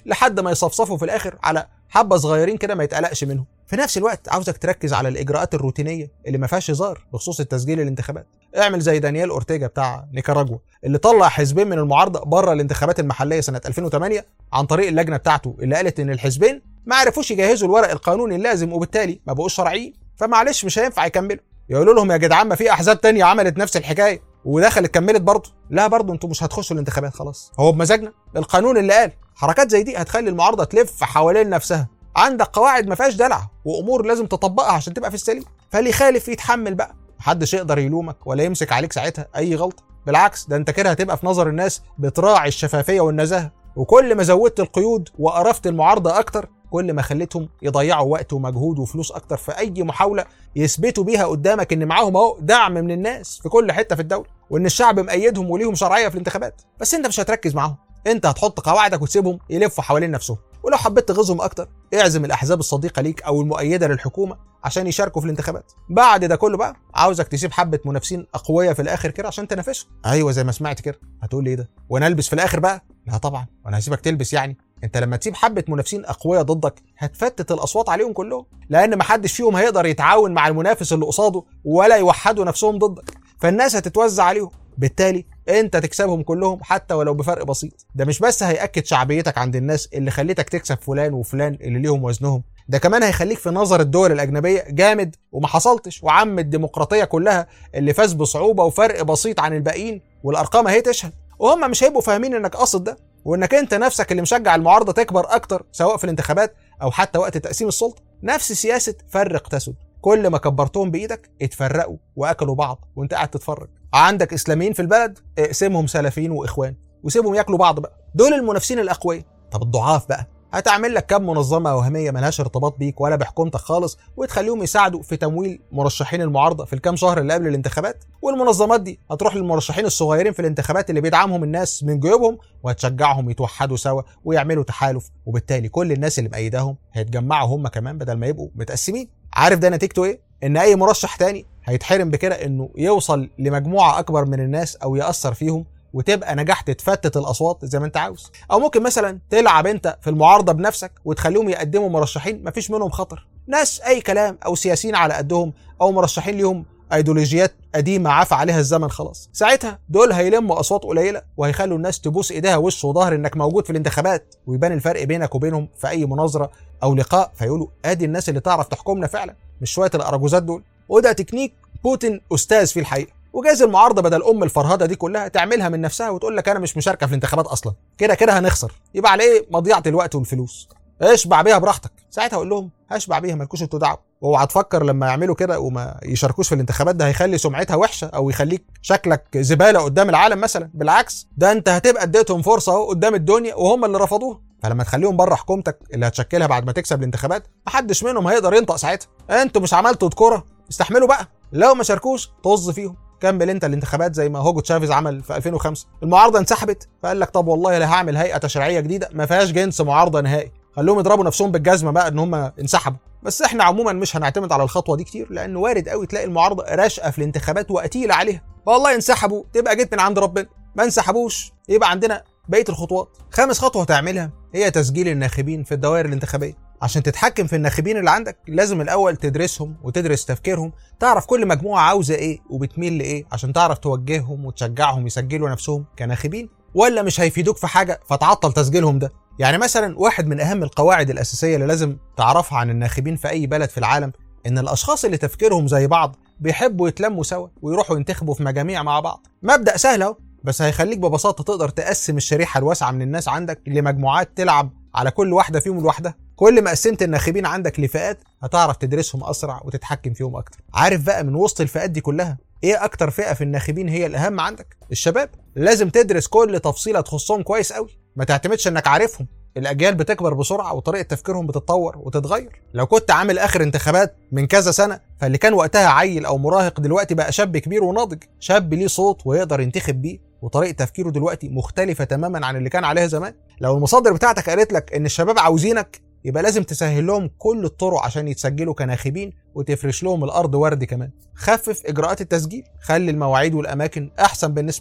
لحد ما يصفصفوا في الاخر على حبه صغيرين كده ما يتقلقش منهم في نفس الوقت عاوزك تركز على الاجراءات الروتينيه اللي ما فيهاش هزار بخصوص التسجيل الانتخابات اعمل زي دانيال اورتيجا بتاع نيكاراجوا اللي طلع حزبين من المعارضه بره الانتخابات المحليه سنه 2008 عن طريق اللجنه بتاعته اللي قالت ان الحزبين ما عرفوش يجهزوا الورق القانوني اللازم وبالتالي ما بقوش شرعيين فمعلش مش هينفع يكملوا يقولوا لهم يا جدعان ما في احزاب تانية عملت نفس الحكايه ودخلت كملت برضه لا برضه انتوا مش هتخشوا الانتخابات خلاص هو بمزاجنا القانون اللي قال حركات زي دي هتخلي المعارضه تلف حوالين نفسها عندك قواعد ما فيهاش دلع وامور لازم تطبقها عشان تبقى في السليم فاللي يخالف يتحمل بقى محدش يقدر يلومك ولا يمسك عليك ساعتها اي غلطه بالعكس ده انت كده هتبقى في نظر الناس بتراعي الشفافيه والنزاهه وكل ما زودت القيود وقرفت المعارضه اكتر كل ما خليتهم يضيعوا وقت ومجهود وفلوس اكتر في اي محاوله يثبتوا بيها قدامك ان معاهم اهو دعم من الناس في كل حته في الدوله وان الشعب مأيدهم وليهم شرعيه في الانتخابات بس انت مش هتركز معاهم انت هتحط قواعدك وتسيبهم يلفوا حوالين نفسهم ولو حبيت تغيظهم اكتر اعزم الاحزاب الصديقه ليك او المؤيده للحكومه عشان يشاركوا في الانتخابات بعد ده كله بقى عاوزك تسيب حبه منافسين اقوياء في الاخر كده عشان تنافسهم ايوه زي ما سمعت كده هتقول لي ايه ده وانا البس في الاخر بقى لا طبعا وانا هسيبك تلبس يعني انت لما تسيب حبه منافسين اقوياء ضدك هتفتت الاصوات عليهم كلهم لان محدش فيهم هيقدر يتعاون مع المنافس اللي قصاده ولا يوحدوا نفسهم ضدك فالناس هتتوزع عليهم بالتالي انت تكسبهم كلهم حتى ولو بفرق بسيط ده مش بس هيأكد شعبيتك عند الناس اللي خليتك تكسب فلان وفلان اللي ليهم وزنهم ده كمان هيخليك في نظر الدول الأجنبية جامد وما حصلتش وعم الديمقراطية كلها اللي فاز بصعوبة وفرق بسيط عن الباقيين والأرقام اهي تشهد وهم مش هيبقوا فاهمين انك قاصد ده وانك انت نفسك اللي مشجع المعارضة تكبر اكتر سواء في الانتخابات او حتى وقت تقسيم السلطة نفس سياسة فرق تسد كل ما كبرتهم بايدك اتفرقوا واكلوا بعض وانت قاعد تتفرج عندك اسلاميين في البلد اقسمهم سلفيين واخوان وسيبهم ياكلوا بعض بقى دول المنافسين الاقوياء طب الضعاف بقى هتعمل لك كام منظمه وهميه ملهاش ارتباط بيك ولا بحكومتك خالص وتخليهم يساعدوا في تمويل مرشحين المعارضه في الكام شهر اللي قبل الانتخابات والمنظمات دي هتروح للمرشحين الصغيرين في الانتخابات اللي بيدعمهم الناس من جيوبهم وهتشجعهم يتوحدوا سوا ويعملوا تحالف وبالتالي كل الناس اللي مأيداهم هيتجمعوا هم كمان بدل ما يبقوا متقسمين عارف ده نتيجته ايه ان اي مرشح تاني هيتحرم بكده انه يوصل لمجموعه اكبر من الناس او ياثر فيهم وتبقى نجحت تفتت الاصوات زي ما انت عاوز او ممكن مثلا تلعب انت في المعارضه بنفسك وتخليهم يقدموا مرشحين مفيش منهم خطر ناس اي كلام او سياسيين على قدهم او مرشحين ليهم ايديولوجيات قديمه عفى عليها الزمن خلاص ساعتها دول هيلموا اصوات قليله وهيخلوا الناس تبوس ايديها وش وظهر انك موجود في الانتخابات ويبان الفرق بينك وبينهم في اي مناظره او لقاء فيقولوا ادي الناس اللي تعرف تحكمنا فعلا مش شويه الاراجوزات دول وده تكنيك بوتين استاذ فيه الحقيقه وجايز المعارضه بدل ام الفرهده دي كلها تعملها من نفسها وتقول لك انا مش مشاركه في الانتخابات اصلا كده كده هنخسر يبقى على ايه مضيعه الوقت والفلوس اشبع بيها براحتك ساعتها اقول لهم هشبع بيها مالكوش انتوا دعوه واوعى تفكر لما يعملوا كده وما يشاركوش في الانتخابات ده هيخلي سمعتها وحشه او يخليك شكلك زباله قدام العالم مثلا بالعكس ده انت هتبقى اديتهم فرصه اهو قدام الدنيا وهم اللي رفضوها فلما تخليهم بره حكومتك اللي هتشكلها بعد ما تكسب الانتخابات محدش منهم هيقدر ينطق ساعتها انتوا مش عملتوا كوره استحملوا بقى لو ما شاركوش طز فيهم كمل انت الانتخابات زي ما هوجو تشافيز عمل في 2005 المعارضه انسحبت فقال لك طب والله لا هعمل هيئه تشريعيه جديده ما فيهاش جنس معارضه نهائي خلوهم يضربوا نفسهم بالجزمه بقى ان هم انسحبوا بس احنا عموما مش هنعتمد على الخطوه دي كتير لان وارد قوي تلاقي المعارضه راشقه في الانتخابات وقتيله عليها والله انسحبوا تبقى جيت من عند ربنا ما انسحبوش يبقى عندنا بقيه الخطوات خامس خطوه هتعملها هي تسجيل الناخبين في الدوائر الانتخابيه عشان تتحكم في الناخبين اللي عندك لازم الاول تدرسهم وتدرس تفكيرهم تعرف كل مجموعه عاوزه ايه وبتميل لايه عشان تعرف توجههم وتشجعهم يسجلوا نفسهم كناخبين ولا مش هيفيدوك في حاجه فتعطل تسجيلهم ده يعني مثلا واحد من اهم القواعد الاساسيه اللي لازم تعرفها عن الناخبين في اي بلد في العالم ان الاشخاص اللي تفكيرهم زي بعض بيحبوا يتلموا سوا ويروحوا ينتخبوا في مجاميع مع بعض مبدا سهل اهو بس هيخليك ببساطه تقدر تقسم الشريحه الواسعه من الناس عندك لمجموعات تلعب على كل واحده فيهم لوحدها كل ما قسمت الناخبين عندك لفئات هتعرف تدرسهم اسرع وتتحكم فيهم اكتر عارف بقى من وسط الفئات دي كلها ايه اكتر فئه في الناخبين هي الاهم عندك الشباب لازم تدرس كل تفصيله تخصهم كويس قوي ما تعتمدش انك عارفهم الاجيال بتكبر بسرعه وطريقه تفكيرهم بتتطور وتتغير لو كنت عامل اخر انتخابات من كذا سنه فاللي كان وقتها عيل او مراهق دلوقتي بقى شاب كبير وناضج شاب ليه صوت ويقدر ينتخب بيه وطريقه تفكيره دلوقتي مختلفه تماما عن اللي كان عليها زمان لو المصادر بتاعتك قالت لك ان الشباب عاوزينك يبقى لازم تسهل لهم كل الطرق عشان يتسجلوا كناخبين وتفرش لهم الارض ورد كمان خفف اجراءات التسجيل خلي المواعيد والاماكن احسن بالنسبه لهم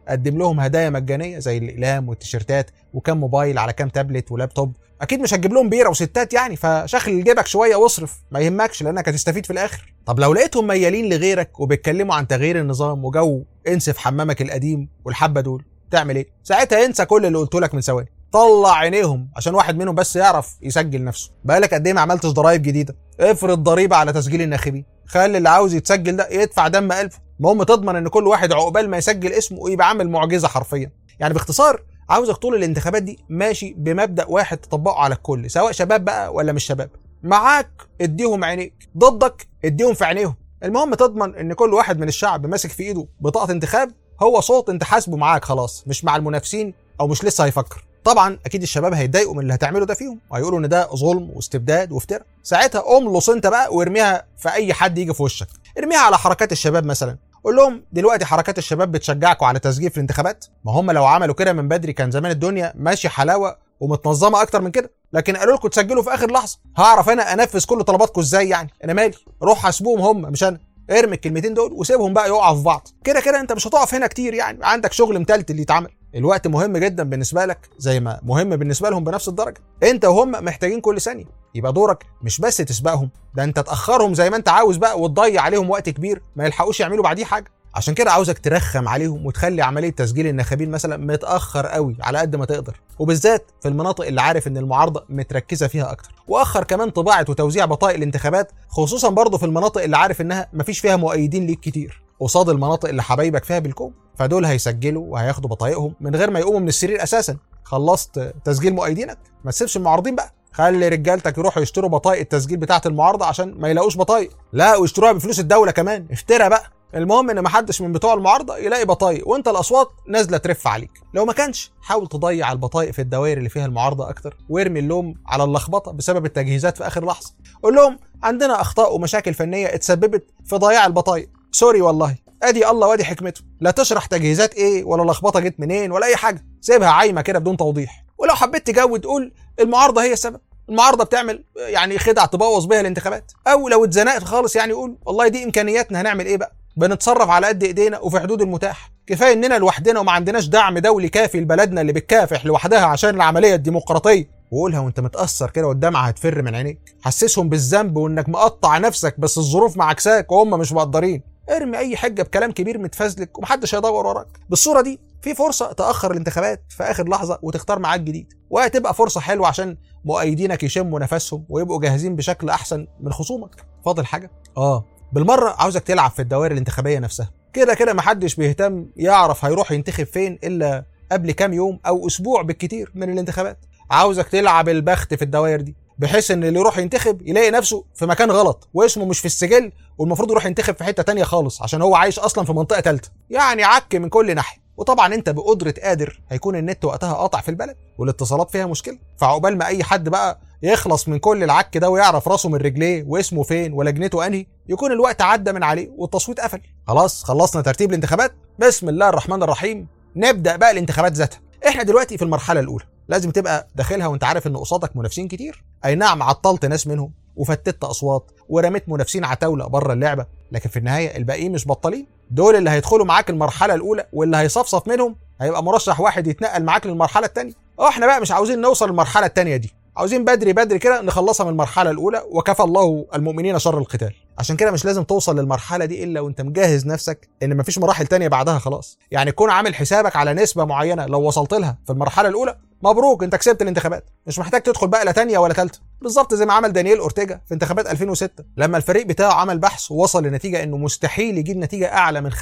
قدم لهم هدايا مجانيه زي الاقلام والتيشيرتات وكام موبايل على كام تابلت ولابتوب اكيد مش هتجيب لهم بيره وستات يعني فشخل جيبك شويه واصرف ما يهمكش لانك هتستفيد في الاخر طب لو لقيتهم ميالين لغيرك وبيتكلموا عن تغيير النظام وجو انسف حمامك القديم والحبه دول تعمل ايه ساعتها انسى كل اللي قلته لك من ثواني طلع عينيهم عشان واحد منهم بس يعرف يسجل نفسه بقالك قد ايه ما عملتش ضرايب جديده افرض ضريبه على تسجيل الناخبين خلي اللي عاوز يتسجل ده يدفع دم قلبه المهم تضمن ان كل واحد عقبال ما يسجل اسمه ويبقى عامل معجزه حرفيا يعني باختصار عاوزك طول الانتخابات دي ماشي بمبدا واحد تطبقه على الكل سواء شباب بقى ولا مش شباب معاك اديهم عينيك ضدك اديهم في عينيهم المهم تضمن ان كل واحد من الشعب ماسك في ايده بطاقه انتخاب هو صوت انت حاسبه معاك خلاص مش مع المنافسين او مش لسه هيفكر طبعا اكيد الشباب هيتضايقوا من اللي هتعمله ده فيهم وهيقولوا ان ده ظلم واستبداد وافتراء ساعتها املص انت بقى وارميها في اي حد يجي في وشك ارميها على حركات الشباب مثلا قول لهم دلوقتي حركات الشباب بتشجعكم على تسجيل في الانتخابات ما هم لو عملوا كده من بدري كان زمان الدنيا ماشي حلاوه ومتنظمه اكتر من كده لكن قالوا لكم تسجلوا في اخر لحظه هعرف انا انفذ كل طلباتكم ازاي يعني انا مالي روح حاسبوهم هم مش انا ارمي الكلمتين دول وسيبهم بقى يقعوا في بعض كده كده انت مش هتقف هنا كتير يعني عندك شغل متلت اللي يتعمل الوقت مهم جدا بالنسبه لك زي ما مهم بالنسبه لهم بنفس الدرجه انت وهم محتاجين كل ثانيه يبقى دورك مش بس تسبقهم ده انت تاخرهم زي ما انت عاوز بقى وتضيع عليهم وقت كبير ما يلحقوش يعملوا بعديه حاجه عشان كده عاوزك ترخم عليهم وتخلي عمليه تسجيل الناخبين مثلا متاخر قوي على قد ما تقدر وبالذات في المناطق اللي عارف ان المعارضه متركزه فيها اكتر واخر كمان طباعه وتوزيع بطايق الانتخابات خصوصا برضه في المناطق اللي عارف انها مفيش فيها مؤيدين ليك كتير قصاد المناطق اللي حبايبك فيها بالكوم فدول هيسجلوا وهياخدوا بطايقهم من غير ما يقوموا من السرير اساسا خلصت تسجيل مؤيدينك ما تسيبش المعارضين بقى خلي رجالتك يروحوا يشتروا بطايق التسجيل بتاعه المعارضه عشان ما يلاقوش بطايق لا ويشتروها بفلوس الدوله كمان افترى بقى المهم ان محدش من بتوع المعارضه يلاقي بطايق وانت الاصوات نازله ترف عليك لو ما كانش حاول تضيع البطايق في الدوائر اللي فيها المعارضه اكتر وارمي اللوم على اللخبطه بسبب التجهيزات في اخر لحظه قول لهم عندنا اخطاء ومشاكل فنيه اتسببت في ضياع البطايق سوري والله ادي الله وادي حكمته لا تشرح تجهيزات ايه ولا لخبطه جت منين ولا اي حاجه سيبها عايمه كده بدون توضيح ولو حبيت تجود قول المعارضه هي السبب المعارضه بتعمل يعني خدع تبوظ بيها الانتخابات او لو اتزنقت خالص يعني قول والله دي امكانياتنا هنعمل ايه بقى بنتصرف على قد ايدينا وفي حدود المتاح كفايه اننا لوحدنا وما عندناش دعم دولي كافي لبلدنا اللي بتكافح لوحدها عشان العمليه الديمقراطيه وقولها وانت متاثر كده والدمعه هتفر من عينيك حسسهم بالذنب وانك مقطع نفسك بس الظروف معكساك وهم مش مقدرين ارمي اي حجه بكلام كبير متفزلك ومحدش هيدور وراك بالصوره دي في فرصه تاخر الانتخابات في اخر لحظه وتختار ميعاد جديد وهتبقى فرصه حلوه عشان مؤيدينك يشموا نفسهم ويبقوا جاهزين بشكل احسن من خصومك فاضل حاجه اه بالمره عاوزك تلعب في الدوائر الانتخابيه نفسها كده كده محدش بيهتم يعرف هيروح ينتخب فين الا قبل كام يوم او اسبوع بالكتير من الانتخابات عاوزك تلعب البخت في الدوائر دي بحيث ان اللي يروح ينتخب يلاقي نفسه في مكان غلط واسمه مش في السجل والمفروض يروح ينتخب في حته تانية خالص عشان هو عايش اصلا في منطقه ثالثه يعني عك من كل ناحيه وطبعا انت بقدره قادر هيكون النت وقتها قاطع في البلد والاتصالات فيها مشكله فعقبال ما اي حد بقى يخلص من كل العك ده ويعرف راسه من رجليه واسمه فين ولجنته انهي يكون الوقت عدى من عليه والتصويت قفل خلاص خلصنا ترتيب الانتخابات بسم الله الرحمن الرحيم نبدا بقى الانتخابات ذاتها احنا دلوقتي في المرحله الاولى لازم تبقى داخلها وانت عارف ان قصادك منافسين كتير اي نعم عطلت ناس منهم وفتت اصوات ورميت منافسين عتاوله بره اللعبه لكن في النهايه الباقيين مش بطالين دول اللي هيدخلوا معاك المرحله الاولى واللي هيصفصف منهم هيبقى مرشح واحد يتنقل معاك للمرحله الثانيه اه احنا بقى مش عاوزين نوصل للمرحله الثانيه دي عاوزين بدري بدري كده نخلصها من المرحله الاولى وكفى الله المؤمنين شر القتال عشان كده مش لازم توصل للمرحله دي الا وانت مجهز نفسك ان مفيش مراحل تانية بعدها خلاص يعني تكون عامل حسابك على نسبه معينه لو وصلت لها في المرحله الاولى مبروك انت كسبت الانتخابات مش محتاج تدخل بقى لا تانية ولا ثالثه بالظبط زي ما عمل دانييل اورتيجا في انتخابات 2006 لما الفريق بتاعه عمل بحث ووصل لنتيجه انه مستحيل يجيب نتيجه اعلى من 35%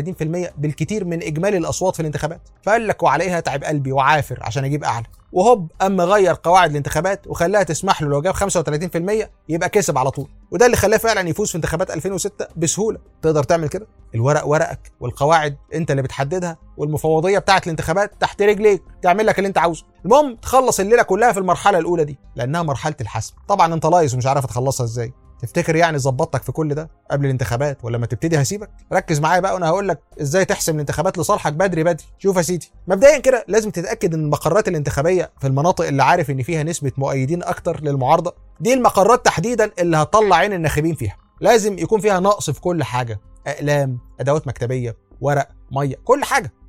بالكتير من اجمالي الاصوات في الانتخابات فقال لك وعليها تعب قلبي وعافر عشان اجيب اعلى وهوب اما غير قواعد الانتخابات وخلاها تسمح له لو جاب 35% يبقى كسب على طول وده اللي خلاه فعلا يفوز في انتخابات 2006 بسهوله تقدر تعمل كده الورق ورقك والقواعد انت اللي بتحددها والمفوضيه بتاعه الانتخابات تحت رجليك تعمل لك اللي انت عاوزه المهم تخلص الليله كلها في المرحله الاولى دي لانها مرحله الحسم طبعا انت لايص ومش عارف تخلصها ازاي تفتكر يعني ظبطتك في كل ده قبل الانتخابات ولا ما تبتدي هسيبك ركز معايا بقى وانا هقول لك ازاي تحسم الانتخابات لصالحك بدري بدري شوف يا سيدي مبدئيا كده لازم تتاكد ان المقرات الانتخابيه في المناطق اللي عارف ان فيها نسبه مؤيدين اكتر للمعارضه دي المقرات تحديدا اللي هتطلع عين الناخبين فيها لازم يكون فيها نقص في كل حاجه اقلام ادوات مكتبيه ورق ميه كل حاجه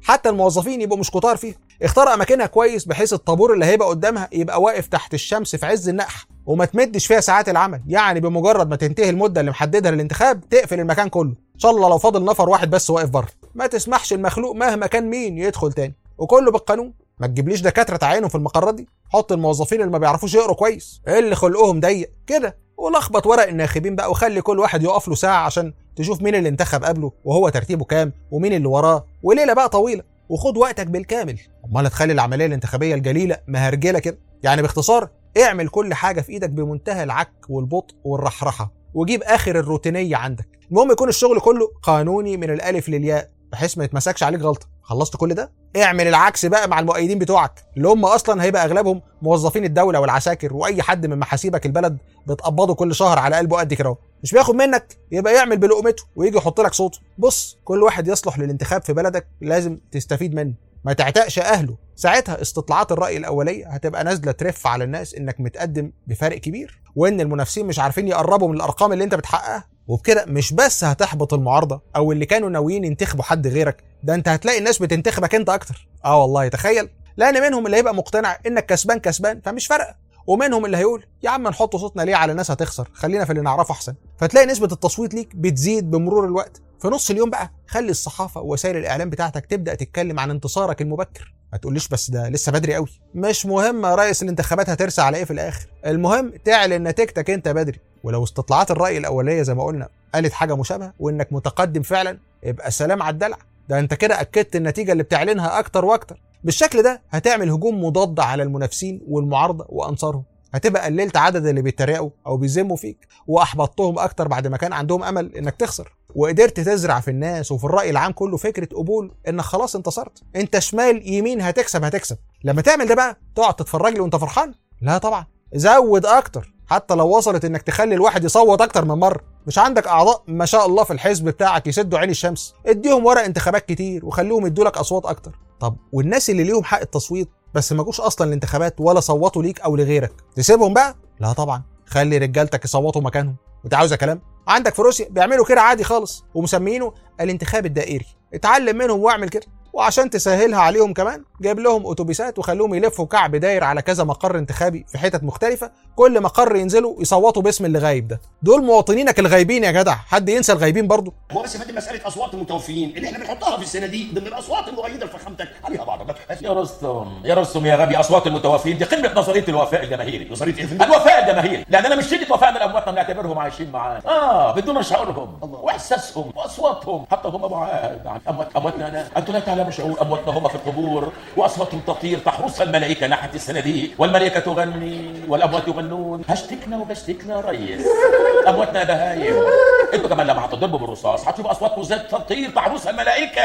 حتى الموظفين يبقوا مش كتار فيها اختار اماكنها كويس بحيث الطابور اللي هيبقى قدامها يبقى واقف تحت الشمس في عز النقح وما تمدش فيها ساعات العمل يعني بمجرد ما تنتهي المده اللي محددها للانتخاب تقفل المكان كله ان شاء الله لو فاضل نفر واحد بس واقف بره ما تسمحش المخلوق مهما كان مين يدخل تاني وكله بالقانون ما تجيبليش دكاتره تعينهم في المقرات دي حط الموظفين اللي ما بيعرفوش يقروا كويس اللي خلقهم ضيق كده ولخبط ورق الناخبين بقى وخلي كل واحد يقف له ساعه عشان تشوف مين اللي انتخب قبله وهو ترتيبه كام ومين اللي وراه وليله بقى طويله وخد وقتك بالكامل امال هتخلي العمليه الانتخابيه الجليله مهرجله كده يعني باختصار اعمل كل حاجه في ايدك بمنتهى العك والبطء والرحرحه وجيب اخر الروتينيه عندك المهم يكون الشغل كله قانوني من الالف للياء بحيث ما يتمسكش عليك غلطه خلصت كل ده اعمل العكس بقى مع المؤيدين بتوعك اللي هم اصلا هيبقى اغلبهم موظفين الدوله والعساكر واي حد من محاسيبك البلد بتقبضه كل شهر على قلبه قد كده مش بياخد منك يبقى يعمل بلقمته ويجي يحط لك صوته بص كل واحد يصلح للانتخاب في بلدك لازم تستفيد منه ما تعتقش اهله ساعتها استطلاعات الراي الاوليه هتبقى نازله ترف على الناس انك متقدم بفارق كبير وان المنافسين مش عارفين يقربوا من الارقام اللي انت بتحققها وبكده مش بس هتحبط المعارضه او اللي كانوا ناويين ينتخبوا حد غيرك ده انت هتلاقي الناس بتنتخبك انت اكتر اه والله تخيل لان منهم اللي هيبقى مقتنع انك كسبان كسبان فمش فارقه ومنهم اللي هيقول يا عم نحط صوتنا ليه على ناس هتخسر خلينا في اللي نعرفه احسن فتلاقي نسبه التصويت ليك بتزيد بمرور الوقت في نص اليوم بقى خلي الصحافه ووسائل الاعلام بتاعتك تبدا تتكلم عن انتصارك المبكر ما تقوليش بس ده لسه بدري قوي مش مهم يا ريس الانتخابات هترسى على ايه في الاخر المهم تعلن نتيجتك انت بدري ولو استطلاعات الراي الاوليه زي ما قلنا قالت حاجه مشابهه وانك متقدم فعلا يبقى سلام على الدلع ده انت كده اكدت النتيجه اللي بتعلنها اكتر واكتر بالشكل ده هتعمل هجوم مضاد على المنافسين والمعارضه وانصارهم هتبقى قللت عدد اللي بيتريقوا او بيذموا فيك واحبطتهم اكتر بعد ما كان عندهم امل انك تخسر وقدرت تزرع في الناس وفي الراي العام كله فكره قبول انك خلاص انتصرت انت شمال يمين هتكسب هتكسب لما تعمل ده بقى تقعد تتفرج لي وانت فرحان لا طبعا زود اكتر حتى لو وصلت انك تخلي الواحد يصوت اكتر من مره مش عندك اعضاء ما شاء الله في الحزب بتاعك يسدوا عين الشمس اديهم ورق انتخابات كتير وخليهم يدوا لك اصوات اكتر طب والناس اللي ليهم حق التصويت بس ما جوش اصلا الانتخابات ولا صوتوا ليك او لغيرك تسيبهم بقى لا طبعا خلي رجالتك يصوتوا مكانهم انت عاوز كلام عندك في روسيا بيعملوا كده عادي خالص ومسمينه الانتخاب الدائري اتعلم منهم واعمل كده وعشان تسهلها عليهم كمان جايب لهم اتوبيسات وخلوهم يلفوا كعب داير على كذا مقر انتخابي في حتت مختلفه كل مقر ينزلوا يصوتوا باسم اللي غايب ده دول مواطنينك الغايبين يا جدع حد ينسى الغايبين برضه هو بس فادي مساله اصوات المتوفيين اللي احنا بنحطها في الصناديق ضمن الاصوات المؤيده لفخامتك عليها بعض يا رستم يا رستم يا غبي اصوات المتوفين دي قمه نظريه الوفاء الجماهيري نظريه ايه الوفاء الجماهيري لان انا مش شده وفائنا لامواتنا بنعتبرهم عايشين معانا اه بدون شعورهم واحساسهم واصواتهم حتى هم بعاد عن اموات امواتنا انا انتم لا تعلموا شعور امواتنا هم في القبور واصواتهم تطير تحرسها الملائكه ناحيه الصناديق والملائكه تغني والاموات يغنون هشتكنا وبشتكنا يا ريس امواتنا بهايم انتوا كمان لما هتضربوا بالرصاص هتشوفوا اصواتكم زي تطير تحرسها الملائكه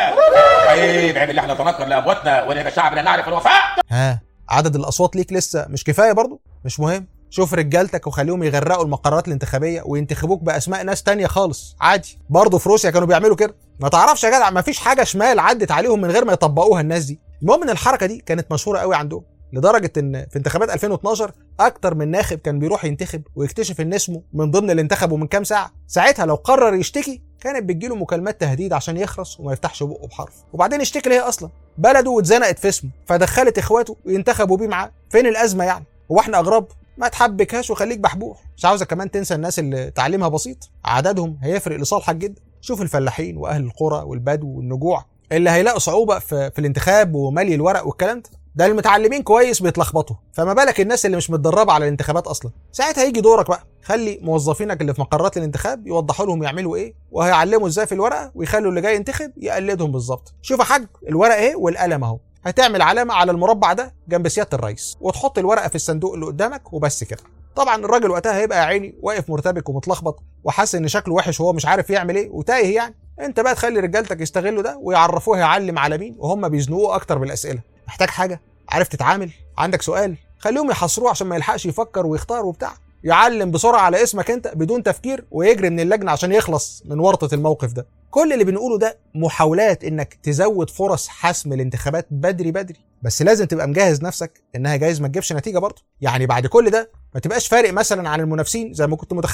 عيب عيب اللي احنا نتنكر لامواتنا ونبقى شعبنا نعرف الوفاء ها عدد الاصوات ليك لسه مش كفايه برضه مش مهم شوف رجالتك وخليهم يغرقوا المقرات الانتخابيه وينتخبوك باسماء ناس تانية خالص عادي برضه في روسيا كانوا بيعملوا كده ما تعرفش يا جدع ما فيش حاجه شمال عدت عليهم من غير ما يطبقوها الناس دي المهم ان الحركه دي كانت مشهوره قوي عندهم لدرجه ان في انتخابات 2012 اكتر من ناخب كان بيروح ينتخب ويكتشف ان اسمه من ضمن اللي انتخبوا من كام ساعه ساعتها لو قرر يشتكي كانت بتجيله مكالمات تهديد عشان يخرس وما يفتحش بقه بحرف وبعدين يشتكي ليه اصلا بلده واتزنقت في اسمه فدخلت اخواته وينتخبوا بيه معاه فين الازمه يعني هو احنا اغراب ما تحبكهاش وخليك بحبوح مش عاوزك كمان تنسى الناس اللي تعليمها بسيط عددهم هيفرق لصالحك جدا شوف الفلاحين واهل القرى والبدو والنجوع اللي هيلاقوا صعوبه في, في الانتخاب وملي الورق والكلام ده ده المتعلمين كويس بيتلخبطوا فما بالك الناس اللي مش متدربه على الانتخابات اصلا ساعتها هيجي دورك بقى خلي موظفينك اللي في مقرات الانتخاب يوضحوا لهم يعملوا ايه وهيعلموا ازاي في الورقه ويخلوا اللي جاي ينتخب يقلدهم بالظبط شوف يا حاج الورقه ايه والقلم اهو هتعمل علامه على المربع ده جنب سياده الرئيس وتحط الورقه في الصندوق اللي قدامك وبس كده طبعا الراجل وقتها هيبقى يا عيني واقف مرتبك ومتلخبط وحاسس ان شكله وحش وهو مش عارف يعمل ايه وتايه يعني انت بقى تخلي رجالتك يستغلوا ده ويعرفوه يعلم على مين وهم بيزنقوه اكتر بالاسئله محتاج حاجه عارف تتعامل عندك سؤال خليهم يحصروه عشان ما يلحقش يفكر ويختار وبتاع يعلم بسرعه على اسمك انت بدون تفكير ويجري من اللجنه عشان يخلص من ورطه الموقف ده كل اللي بنقوله ده محاولات انك تزود فرص حسم الانتخابات بدري بدري بس لازم تبقى مجهز نفسك انها جايز ما تجيبش نتيجه برضه يعني بعد كل ده ما تبقاش فارق مثلا عن المنافسين زي ما كنت متخيل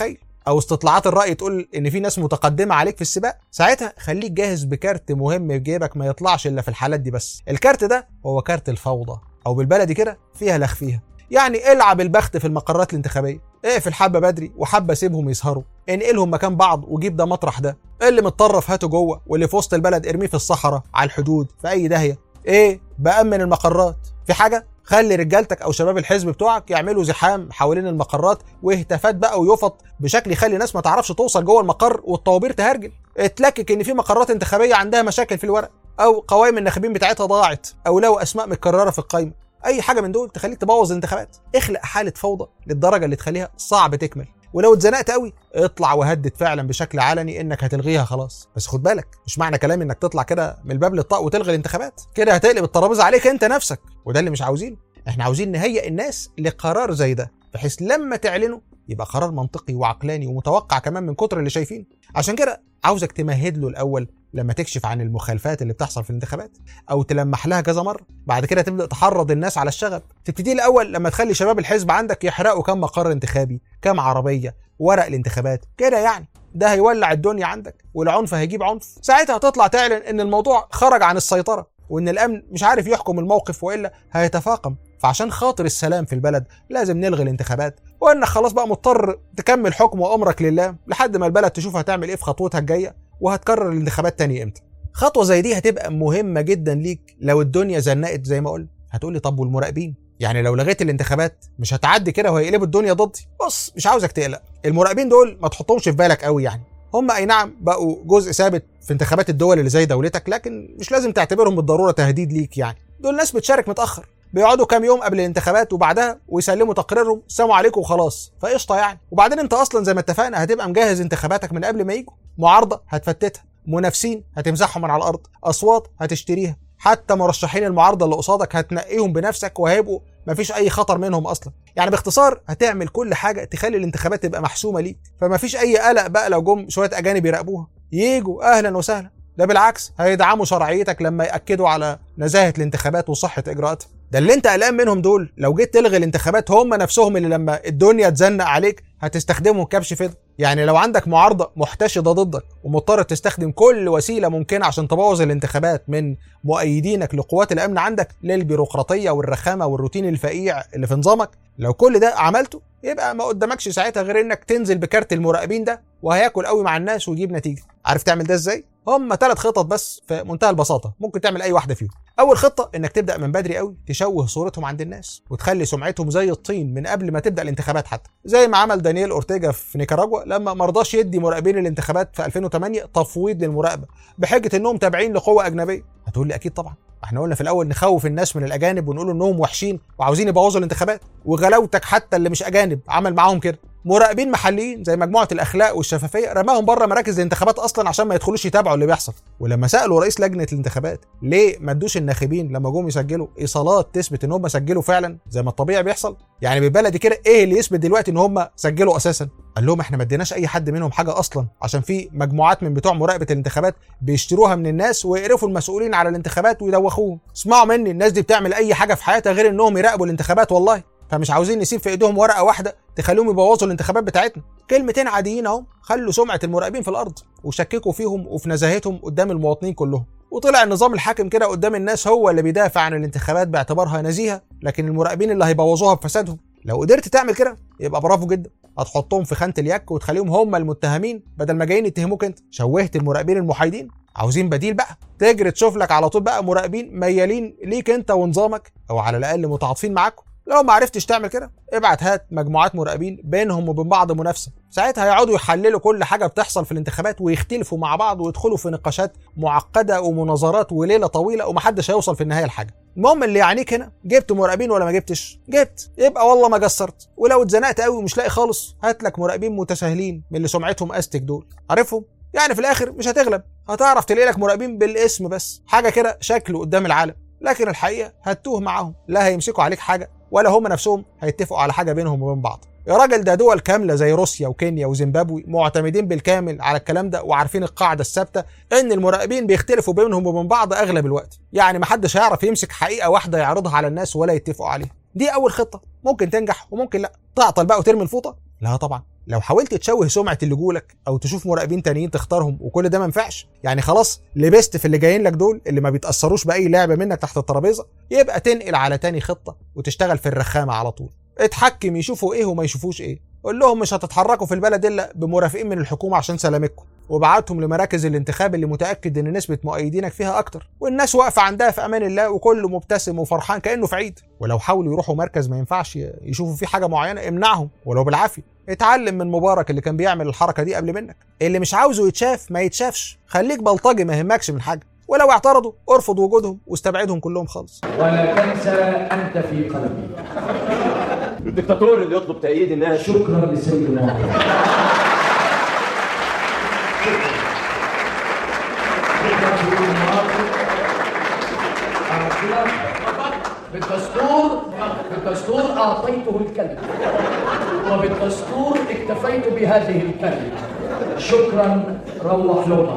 او استطلاعات الراي تقول ان في ناس متقدمه عليك في السباق ساعتها خليك جاهز بكارت مهم في جيبك ما يطلعش الا في الحالات دي بس الكارت ده هو كارت الفوضى او بالبلدي كده فيها لخ فيها يعني العب البخت في المقرات الانتخابيه اقفل حبه بدري وحبه سيبهم يسهروا انقلهم مكان بعض وجيب ده مطرح ده اللي متطرف هاته جوه واللي في وسط البلد ارميه في الصحراء على الحدود في اي داهيه ايه بامن المقرات في حاجه خلي رجالتك او شباب الحزب بتوعك يعملوا زحام حوالين المقرات وهتافات بقى ويفط بشكل يخلي ناس ما تعرفش توصل جوه المقر والطوابير تهرجل اتلكك ان في مقرات انتخابيه عندها مشاكل في الورق او قوائم الناخبين بتاعتها ضاعت او لو اسماء متكرره في القائمه اي حاجه من دول تخليك تبوظ الانتخابات اخلق حاله فوضى للدرجه اللي تخليها صعب تكمل ولو اتزنقت قوي اطلع وهدد فعلا بشكل علني انك هتلغيها خلاص بس خد بالك مش معنى كلامي انك تطلع كده من الباب للطاق وتلغي الانتخابات كده هتقلب الترابيزه عليك انت نفسك وده اللي مش عاوزينه احنا عاوزين نهيئ الناس لقرار زي ده بحيث لما تعلنه يبقى قرار منطقي وعقلاني ومتوقع كمان من كتر اللي شايفين عشان كده عاوزك تمهد له الاول لما تكشف عن المخالفات اللي بتحصل في الانتخابات او تلمح لها كذا مره بعد كده تبدا تحرض الناس على الشغب تبتدي الاول لما تخلي شباب الحزب عندك يحرقوا كم مقر انتخابي كم عربيه ورق الانتخابات كده يعني ده هيولع الدنيا عندك والعنف هيجيب عنف ساعتها هتطلع تعلن ان الموضوع خرج عن السيطره وان الامن مش عارف يحكم الموقف والا هيتفاقم فعشان خاطر السلام في البلد لازم نلغي الانتخابات وانك خلاص بقى مضطر تكمل حكم وامرك لله لحد ما البلد تشوف هتعمل ايه في خطوتها الجايه وهتكرر الانتخابات تاني امتى خطوه زي دي هتبقى مهمه جدا ليك لو الدنيا زنقت زي ما قلت هتقول لي طب والمراقبين يعني لو لغيت الانتخابات مش هتعدي كده وهيقلبوا الدنيا ضدي بص مش عاوزك تقلق المراقبين دول ما تحطهمش في بالك قوي يعني هم اي نعم بقوا جزء ثابت في انتخابات الدول اللي زي دولتك لكن مش لازم تعتبرهم بالضروره تهديد ليك يعني دول ناس بتشارك متاخر بيقعدوا كام يوم قبل الانتخابات وبعدها ويسلموا تقريرهم السلام عليكم وخلاص فقشطه يعني وبعدين انت اصلا زي ما اتفقنا هتبقى مجهز انتخاباتك من قبل ما يجوا معارضه هتفتتها منافسين هتمسحهم من على الارض اصوات هتشتريها حتى مرشحين المعارضه اللي قصادك هتنقيهم بنفسك وهيبقوا مفيش اي خطر منهم اصلا يعني باختصار هتعمل كل حاجه تخلي الانتخابات تبقى محسومه ليك فمفيش اي قلق بقى لو جم شويه اجانب يراقبوها ييجوا اهلا وسهلا ده بالعكس هيدعموا شرعيتك لما ياكدوا على نزاهه الانتخابات وصحه اجراءاتها ده اللي انت قلقان منهم دول لو جيت تلغي الانتخابات هم نفسهم اللي لما الدنيا تزنق عليك هتستخدمهم كبش فدا يعني لو عندك معارضه محتشده ضدك ومضطر تستخدم كل وسيله ممكنه عشان تبوظ الانتخابات من مؤيدينك لقوات الامن عندك للبيروقراطيه والرخامه والروتين الفقيع اللي في نظامك لو كل ده عملته يبقى ما قدامكش ساعتها غير انك تنزل بكارت المراقبين ده وهياكل قوي مع الناس ويجيب نتيجه عارف تعمل ده ازاي هم ثلاث خطط بس في منتهى البساطه ممكن تعمل اي واحده فيهم اول خطه انك تبدا من بدري قوي تشوه صورتهم عند الناس وتخلي سمعتهم زي الطين من قبل ما تبدا الانتخابات حتى زي ما عمل دانيال اورتيجا في نيكاراجوا لما ما رضاش يدي مراقبين الانتخابات في 2008 تفويض للمراقبه بحجه انهم تابعين لقوه اجنبيه هتقول لي اكيد طبعا احنا قلنا في الاول نخوف الناس من الاجانب ونقول انهم وحشين وعاوزين يبوظوا الانتخابات وغلاوتك حتى اللي مش اجانب عمل معاهم كده مراقبين محليين زي مجموعه الاخلاق والشفافيه رماهم بره مراكز الانتخابات اصلا عشان ما يدخلوش يتابعوا اللي بيحصل ولما سالوا رئيس لجنه الانتخابات ليه ما ادوش الناخبين لما جم يسجلوا ايصالات تثبت ان هم سجلوا فعلا زي ما الطبيعي بيحصل يعني بالبلدي كده ايه اللي يثبت دلوقتي ان هم سجلوا اساسا قال لهم احنا ما اديناش اي حد منهم حاجه اصلا عشان في مجموعات من بتوع مراقبه الانتخابات بيشتروها من الناس ويقرفوا المسؤولين على الانتخابات ويدوخوهم اسمعوا مني الناس دي بتعمل اي حاجه في حياتها غير انهم يراقبوا الانتخابات والله فمش عاوزين نسيب في ايديهم ورقه واحده تخليهم يبوظوا الانتخابات بتاعتنا كلمتين عاديين اهو خلوا سمعه المراقبين في الارض وشككوا فيهم وفي نزاهتهم قدام المواطنين كلهم وطلع النظام الحاكم كده قدام الناس هو اللي بيدافع عن الانتخابات باعتبارها نزيهه لكن المراقبين اللي هيبوظوها بفسادهم لو قدرت تعمل كده يبقى برافو جدا هتحطهم في خانه اليك وتخليهم هم المتهمين بدل ما جايين يتهموك انت شوهت المراقبين المحايدين عاوزين بديل بقى تجري تشوف لك على طول بقى مراقبين ميالين ليك انت ونظامك او على الاقل متعاطفين معاكم لو ما عرفتش تعمل كده ابعت هات مجموعات مراقبين بينهم وبين بعض منافسه ساعتها هيقعدوا يحللوا كل حاجه بتحصل في الانتخابات ويختلفوا مع بعض ويدخلوا في نقاشات معقده ومناظرات وليله طويله ومحدش هيوصل في النهايه لحاجه المهم اللي يعنيك هنا جبت مراقبين ولا ما جبتش جبت يبقى والله ما قصرت ولو اتزنقت قوي ومش لاقي خالص هات لك مراقبين متساهلين من اللي سمعتهم استك دول عارفهم يعني في الاخر مش هتغلب هتعرف تلاقي لك مراقبين بالاسم بس حاجه كده شكله قدام العالم لكن الحقيقه هتوه معاهم لا هيمسكوا عليك حاجه ولا هم نفسهم هيتفقوا على حاجه بينهم وبين بعض يا راجل ده دول كامله زي روسيا وكينيا وزيمبابوي معتمدين بالكامل على الكلام ده وعارفين القاعده الثابته ان المراقبين بيختلفوا بينهم وبين بعض اغلب الوقت يعني محدش هيعرف يمسك حقيقه واحده يعرضها على الناس ولا يتفقوا عليها دي اول خطه ممكن تنجح وممكن لا تعطل بقى وترمي الفوطه لا طبعا لو حاولت تشوه سمعه اللي جولك او تشوف مراقبين تانيين تختارهم وكل ده ما ينفعش يعني خلاص لبست في اللي جايين لك دول اللي ما بيتاثروش باي لعبه منك تحت الترابيزه يبقى تنقل على تاني خطه وتشتغل في الرخامه على طول اتحكم يشوفوا ايه وما يشوفوش ايه قول لهم مش هتتحركوا في البلد الا بمرافقين من الحكومه عشان سلامتكم وابعتهم لمراكز الانتخاب اللي متاكد ان نسبه مؤيدينك فيها اكتر والناس واقفه عندها في امان الله وكله مبتسم وفرحان كانه في عيد ولو حاولوا يروحوا مركز ما ينفعش يشوفوا فيه حاجه معينه امنعهم ولو بالعافيه اتعلم من مبارك اللي كان بيعمل الحركه دي قبل منك اللي مش عاوزه يتشاف ما يتشافش خليك بلطجي ما يهمكش من حاجه ولو اعترضوا ارفض وجودهم واستبعدهم كلهم خالص ولا تنسى أنت في قلبي الدكتاتور اللي يطلب تأييد الناس شكرا لسيدنا محمد بالدستور بالدستور أعطيته الكلمة وبالدستور اكتفيت بهذه الكلمة شكرا روح لوطن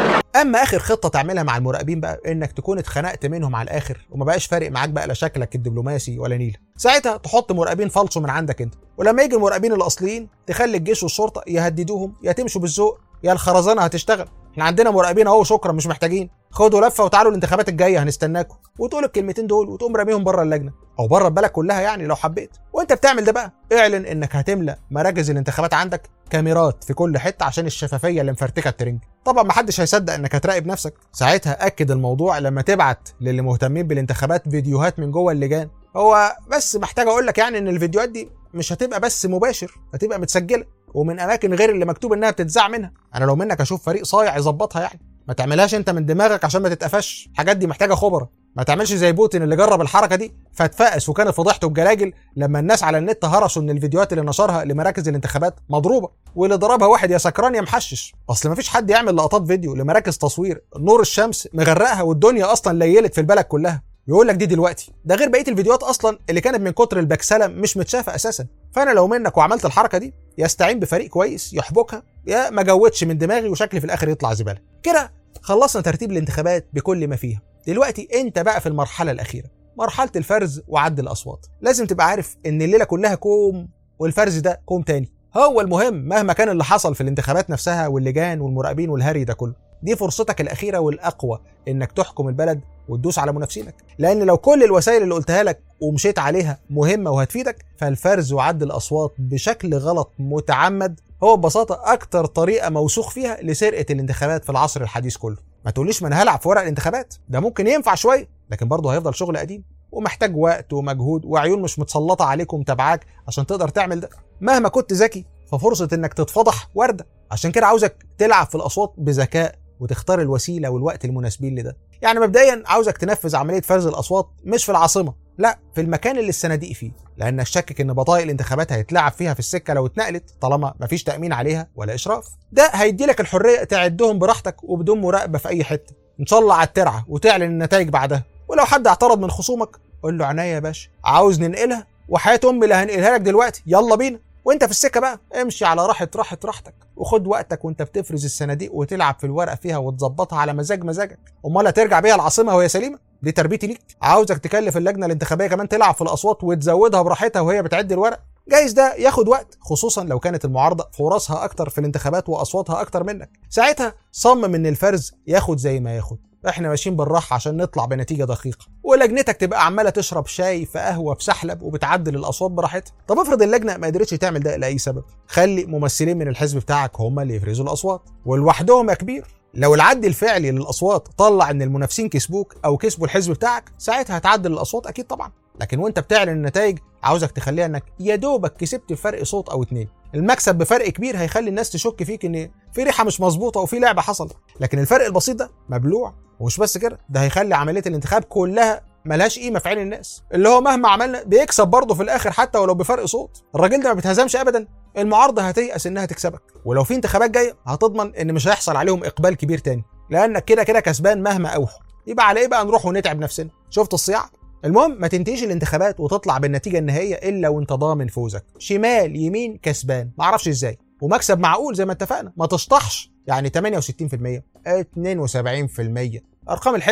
اما اخر خطه تعملها مع المراقبين بقى انك تكون اتخنقت منهم على الاخر وما بقاش فارق معاك بقى لا شكلك الدبلوماسي ولا نيله ساعتها تحط مراقبين فالصو من عندك انت ولما يجي المراقبين الاصليين تخلي الجيش والشرطه يهددوهم يا تمشوا بالذوق يا الخرزانه هتشتغل احنا عندنا مراقبين اهو شكرا مش محتاجين خدوا لفه وتعالوا الانتخابات الجايه هنستناكم وتقول الكلمتين دول وتقوم راميهم بره اللجنه او بره البلد كلها يعني لو حبيت وانت بتعمل ده بقى اعلن انك هتملى مراكز الانتخابات عندك كاميرات في كل حته عشان الشفافيه اللي مفرتكه الترنج طبعا محدش هيصدق انك هتراقب نفسك ساعتها اكد الموضوع لما تبعت للي مهتمين بالانتخابات فيديوهات من جوه اللجان هو بس محتاج اقول لك يعني ان الفيديوهات دي مش هتبقى بس مباشر هتبقى متسجله ومن اماكن غير اللي مكتوب انها بتتذاع منها انا لو منك اشوف فريق صايع يظبطها يعني ما تعملهاش انت من دماغك عشان ما تتقفش الحاجات دي محتاجه خبره ما تعملش زي بوتين اللي جرب الحركه دي فاتفقس وكانت فضيحته بجلاجل لما الناس على النت هرشوا ان الفيديوهات اللي نشرها لمراكز الانتخابات مضروبه واللي ضربها واحد يا سكران يا محشش اصل ما فيش حد يعمل لقطات فيديو لمراكز تصوير نور الشمس مغرقها والدنيا اصلا ليلت في البلد كلها يقول لك دي دلوقتي ده غير بقيه الفيديوهات اصلا اللي كانت من كتر البكسله مش متشافه اساسا فانا لو منك وعملت الحركه دي يستعين بفريق كويس يحبكها يا ما جودش من دماغي وشكلي في الاخر يطلع زباله كده خلصنا ترتيب الانتخابات بكل ما فيها دلوقتي انت بقى في المرحله الاخيره مرحله الفرز وعد الاصوات لازم تبقى عارف ان الليله كلها كوم والفرز ده كوم تاني هو المهم مهما كان اللي حصل في الانتخابات نفسها واللجان والمراقبين والهري ده كله دي فرصتك الاخيره والاقوى انك تحكم البلد وتدوس على منافسينك لان لو كل الوسائل اللي قلتها لك ومشيت عليها مهمه وهتفيدك فالفرز وعد الاصوات بشكل غلط متعمد هو ببساطه اكتر طريقه موثوق فيها لسرقه الانتخابات في العصر الحديث كله ما تقوليش ما انا هلعب في ورق الانتخابات ده ممكن ينفع شويه لكن برضه هيفضل شغل قديم ومحتاج وقت ومجهود وعيون مش متسلطه عليك ومتابعاك عشان تقدر تعمل ده مهما كنت ذكي ففرصه انك تتفضح وارده عشان كده عاوزك تلعب في الاصوات بذكاء وتختار الوسيله والوقت المناسبين لده يعني مبدئيا عاوزك تنفذ عمليه فرز الاصوات مش في العاصمه لا في المكان اللي الصناديق فيه لانك شكك ان بطايق الانتخابات هيتلعب فيها في السكه لو اتنقلت طالما مفيش تامين عليها ولا اشراف ده هيدي لك الحريه تعدهم براحتك وبدون مراقبه في اي حته ان شاء الله على الترعه وتعلن النتائج بعدها ولو حد اعترض من خصومك قول له عينيا يا باشا عاوز ننقلها وحياه امي اللي هنقلها لك دلوقتي يلا بينا وانت في السكه بقى امشي على راحه راحه راحتك وخد وقتك وانت بتفرز الصناديق وتلعب في الورق فيها وتظبطها على مزاج مزاجك امال هترجع بيها العاصمه وهي سليمه دي تربيتي ليك عاوزك تكلف اللجنه الانتخابيه كمان تلعب في الاصوات وتزودها براحتها وهي بتعد الورق جايز ده ياخد وقت خصوصا لو كانت المعارضه فرصها اكتر في الانتخابات واصواتها اكتر منك ساعتها صمم ان الفرز ياخد زي ما ياخد احنا ماشيين بالراحه عشان نطلع بنتيجه دقيقه ولجنتك تبقى عماله تشرب شاي في قهوه في سحلب وبتعدل الاصوات براحتها طب افرض اللجنه ما قدرتش تعمل ده لاي سبب خلي ممثلين من الحزب بتاعك هم اللي يفرزوا الاصوات ولوحدهم يا كبير لو العد الفعلي للاصوات طلع ان المنافسين كسبوك او كسبوا الحزب بتاعك ساعتها هتعدل الاصوات اكيد طبعا لكن وانت بتعلن النتائج عاوزك تخليها انك يا دوبك كسبت بفرق صوت او اتنين المكسب بفرق كبير هيخلي الناس تشك فيك ان في ريحه مش مظبوطه وفي لعبه حصلت لكن الفرق البسيط ده مبلوع ومش بس كده ده هيخلي عمليه الانتخاب كلها ملهاش قيمه في عين الناس اللي هو مهما عملنا بيكسب برضه في الاخر حتى ولو بفرق صوت الراجل ده ما بيتهزمش ابدا المعارضه هتيأس انها تكسبك ولو في انتخابات جايه هتضمن ان مش هيحصل عليهم اقبال كبير تاني لانك كده كده كسبان مهما اوحوا يبقى على ايه بقى نروح ونتعب نفسنا شفت الصياعه المهم ما تنتهيش الانتخابات وتطلع بالنتيجه النهائيه الا وانت ضامن فوزك شمال يمين كسبان معرفش ازاي ومكسب معقول زي ما اتفقنا ما تشطحش يعني 68% 72% الارقام الحلوه دي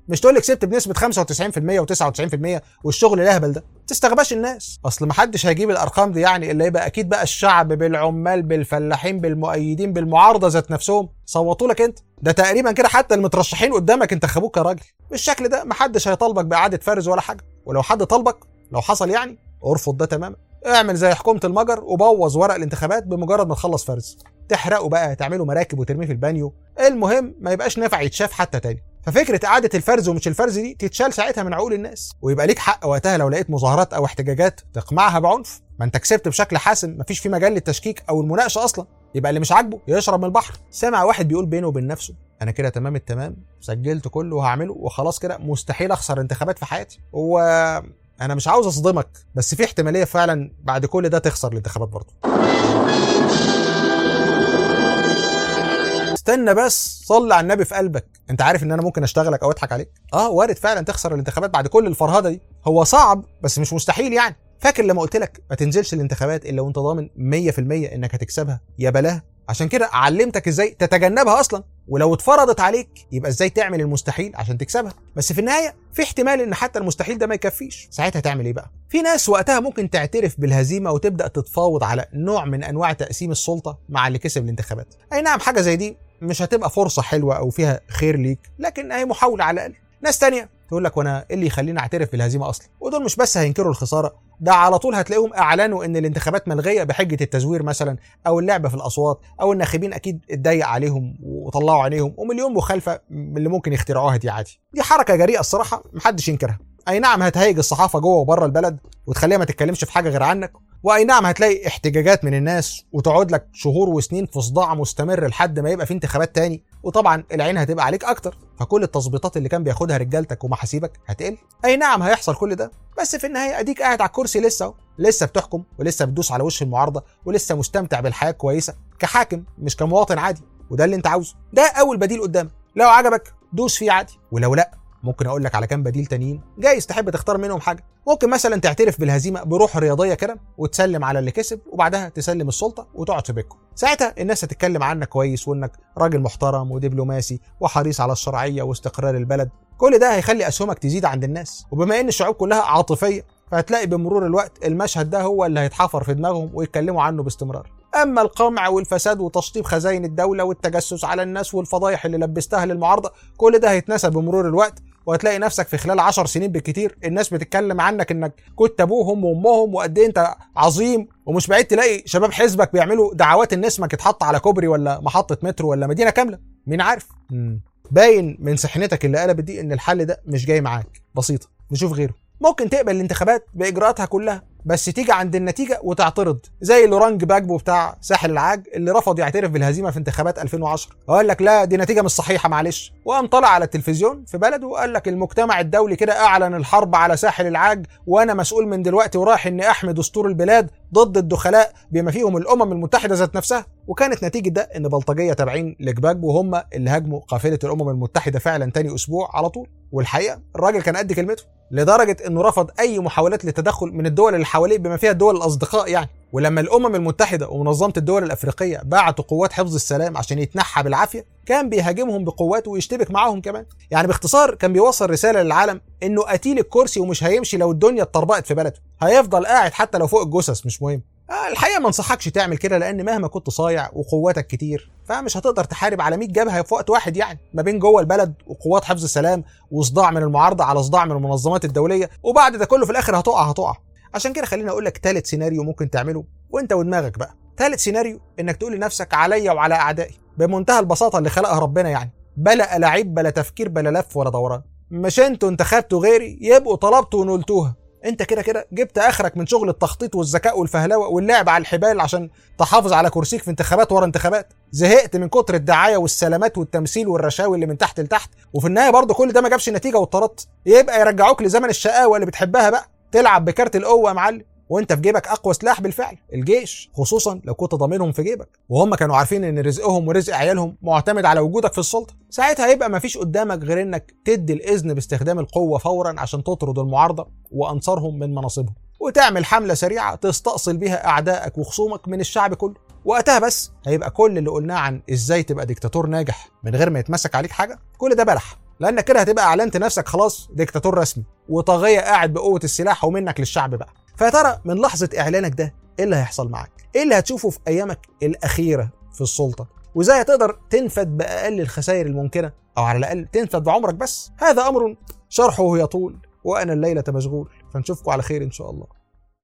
مش تقول لي كسبت بنسبه 95% و99% والشغل الاهبل ده ما تستغباش الناس اصل ما حدش هيجيب الارقام دي يعني الا يبقى اكيد بقى الشعب بالعمال بالفلاحين بالمؤيدين بالمعارضه ذات نفسهم صوتوا لك انت ده تقريبا كده حتى المترشحين قدامك انتخبوك يا راجل بالشكل ده ما حدش هيطالبك باعاده فرز ولا حاجه ولو حد طالبك لو حصل يعني ارفض ده تماما اعمل زي حكومه المجر وبوظ ورق الانتخابات بمجرد ما تخلص فرز تحرقه بقى تعملوا مراكب وترميه في البانيو المهم ما يبقاش نافع يتشاف حتى تاني ففكره اعاده الفرز ومش الفرز دي تتشال ساعتها من عقول الناس ويبقى ليك حق وقتها لو لقيت مظاهرات او احتجاجات تقمعها بعنف ما انت كسبت بشكل حاسم مفيش فيه مجال للتشكيك او المناقشه اصلا يبقى اللي مش عاجبه يشرب من البحر سامع واحد بيقول بينه وبين نفسه انا كده تمام التمام سجلت كله وهعمله وخلاص كده مستحيل اخسر انتخابات في حياتي و انا مش عاوز اصدمك بس في احتماليه فعلا بعد كل ده تخسر الانتخابات برضه استنى بس صلي على النبي في قلبك انت عارف ان انا ممكن اشتغلك او اضحك عليك اه وارد فعلا تخسر الانتخابات بعد كل الفرهده دي هو صعب بس مش مستحيل يعني فاكر لما قلت لك ما تنزلش الانتخابات الا وانت ضامن 100% انك هتكسبها يا بلاها عشان كده علمتك ازاي تتجنبها اصلا ولو اتفرضت عليك يبقى ازاي تعمل المستحيل عشان تكسبها بس في النهايه في احتمال ان حتى المستحيل ده ما يكفيش ساعتها تعمل ايه بقى في ناس وقتها ممكن تعترف بالهزيمه وتبدا تتفاوض على نوع من انواع تقسيم السلطه مع اللي كسب الانتخابات اي نعم حاجه زي دي مش هتبقى فرصه حلوه او فيها خير ليك لكن هي محاوله على الاقل ناس تانية تقول لك وانا ايه اللي يخليني اعترف بالهزيمه اصلا ودول مش بس هينكروا الخساره ده على طول هتلاقيهم اعلنوا ان الانتخابات ملغيه بحجه التزوير مثلا او اللعب في الاصوات او الناخبين اكيد اتضايق عليهم وطلعوا عينيهم ومليون مخالفه من اللي ممكن يخترعوها دي عادي دي حركه جريئه الصراحه محدش ينكرها اي نعم هتهيج الصحافه جوه وبره البلد وتخليها ما تتكلمش في حاجه غير عنك واي نعم هتلاقي احتجاجات من الناس وتقعد لك شهور وسنين في صداع مستمر لحد ما يبقى في انتخابات تاني وطبعا العين هتبقى عليك اكتر فكل التظبيطات اللي كان بياخدها رجالتك ومحاسيبك هتقل اي نعم هيحصل كل ده بس في النهايه اديك قاعد على الكرسي لسه اهو لسه بتحكم ولسه بتدوس على وش المعارضه ولسه مستمتع بالحياه كويسه كحاكم مش كمواطن عادي وده اللي انت عاوزه ده اول بديل قدامك لو عجبك دوس فيه عادي ولو لا ممكن اقول لك على كام بديل تانيين جايز تحب تختار منهم حاجه ممكن مثلا تعترف بالهزيمه بروح رياضيه كده وتسلم على اللي كسب وبعدها تسلم السلطه وتقعد في بيتكم ساعتها الناس هتتكلم عنك كويس وانك راجل محترم ودبلوماسي وحريص على الشرعيه واستقرار البلد كل ده هيخلي اسهمك تزيد عند الناس وبما ان الشعوب كلها عاطفيه فهتلاقي بمرور الوقت المشهد ده هو اللي هيتحفر في دماغهم ويتكلموا عنه باستمرار اما القمع والفساد وتشطيب خزائن الدوله والتجسس على الناس والفضايح اللي لبستها للمعارضه كل ده هيتنسى بمرور الوقت وهتلاقي نفسك في خلال عشر سنين بالكتير الناس بتتكلم عنك انك كنت ابوهم وامهم وقد ايه انت عظيم ومش بعيد تلاقي شباب حزبك بيعملوا دعوات ان اسمك يتحط على كوبري ولا محطه مترو ولا مدينه كامله مين عارف مم. باين من سحنتك اللي قلبت دي ان الحل ده مش جاي معاك بسيطه نشوف غيره ممكن تقبل الانتخابات باجراءاتها كلها بس تيجي عند النتيجه وتعترض زي لورانج باجبو بتاع ساحل العاج اللي رفض يعترف بالهزيمه في انتخابات 2010 وقال لك لا دي نتيجه مش صحيحه معلش وقام طلع على التلفزيون في بلده وقال لك المجتمع الدولي كده اعلن الحرب على ساحل العاج وانا مسؤول من دلوقتي ورايح اني احمي دستور البلاد ضد الدخلاء بما فيهم الامم المتحده ذات نفسها وكانت نتيجه ده ان بلطجيه تابعين لجباجبو هم اللي هاجموا قافله الامم المتحده فعلا تاني اسبوع على طول والحقيقه الراجل كان قد كلمته لدرجه انه رفض اي محاولات للتدخل من الدول اللي حواليه بما فيها الدول الاصدقاء يعني ولما الامم المتحده ومنظمه الدول الافريقيه بعتوا قوات حفظ السلام عشان يتنحى بالعافيه كان بيهاجمهم بقوات ويشتبك معاهم كمان يعني باختصار كان بيوصل رساله للعالم انه قتيل الكرسي ومش هيمشي لو الدنيا اتطربقت في بلده هيفضل قاعد حتى لو فوق الجثث مش مهم الحقيقه ما انصحكش تعمل كده لان مهما كنت صايع وقواتك كتير فمش هتقدر تحارب على 100 جبهه في وقت واحد يعني ما بين جوه البلد وقوات حفظ السلام وصداع من المعارضه على صداع من المنظمات الدوليه وبعد ده كله في الاخر هتقع هتقع عشان كده خليني اقول لك ثالث سيناريو ممكن تعمله وانت ودماغك بقى ثالث سيناريو انك تقول لنفسك عليا وعلى اعدائي بمنتهى البساطه اللي خلقها ربنا يعني بلا ألاعيب بلا تفكير بلا لف ولا دوران مش انتوا انتخبتوا غيري يبقوا طلبتوا ونلتوها انت كده كده جبت اخرك من شغل التخطيط والذكاء والفهلوه واللعب على الحبال عشان تحافظ على كرسيك في انتخابات ورا انتخابات زهقت من كتر الدعايه والسلامات والتمثيل والرشاوي اللي من تحت لتحت وفي النهايه برضه كل ده ما جابش نتيجه واتطردت يبقى يرجعوك لزمن الشقاوه اللي بتحبها بقى تلعب بكارت القوه يا معلم وانت في جيبك اقوى سلاح بالفعل الجيش خصوصا لو كنت ضامنهم في جيبك وهم كانوا عارفين ان رزقهم ورزق عيالهم معتمد على وجودك في السلطه ساعتها هيبقى مفيش قدامك غير انك تدي الاذن باستخدام القوه فورا عشان تطرد المعارضه وانصارهم من مناصبهم وتعمل حمله سريعه تستأصل بيها اعدائك وخصومك من الشعب كله وقتها بس هيبقى كل اللي قلناه عن ازاي تبقى ديكتاتور ناجح من غير ما يتمسك عليك حاجه كل ده بلح لانك كده هتبقى اعلنت نفسك خلاص ديكتاتور رسمي وطاغيه قاعد بقوه السلاح ومنك للشعب بقى فيا ترى من لحظه اعلانك ده ايه اللي هيحصل معاك ايه اللي هتشوفه في ايامك الاخيره في السلطه وازاي هتقدر تنفد باقل الخسائر الممكنه او على الاقل تنفد بعمرك بس هذا امر شرحه يطول وانا الليله مشغول فنشوفكم على خير ان شاء الله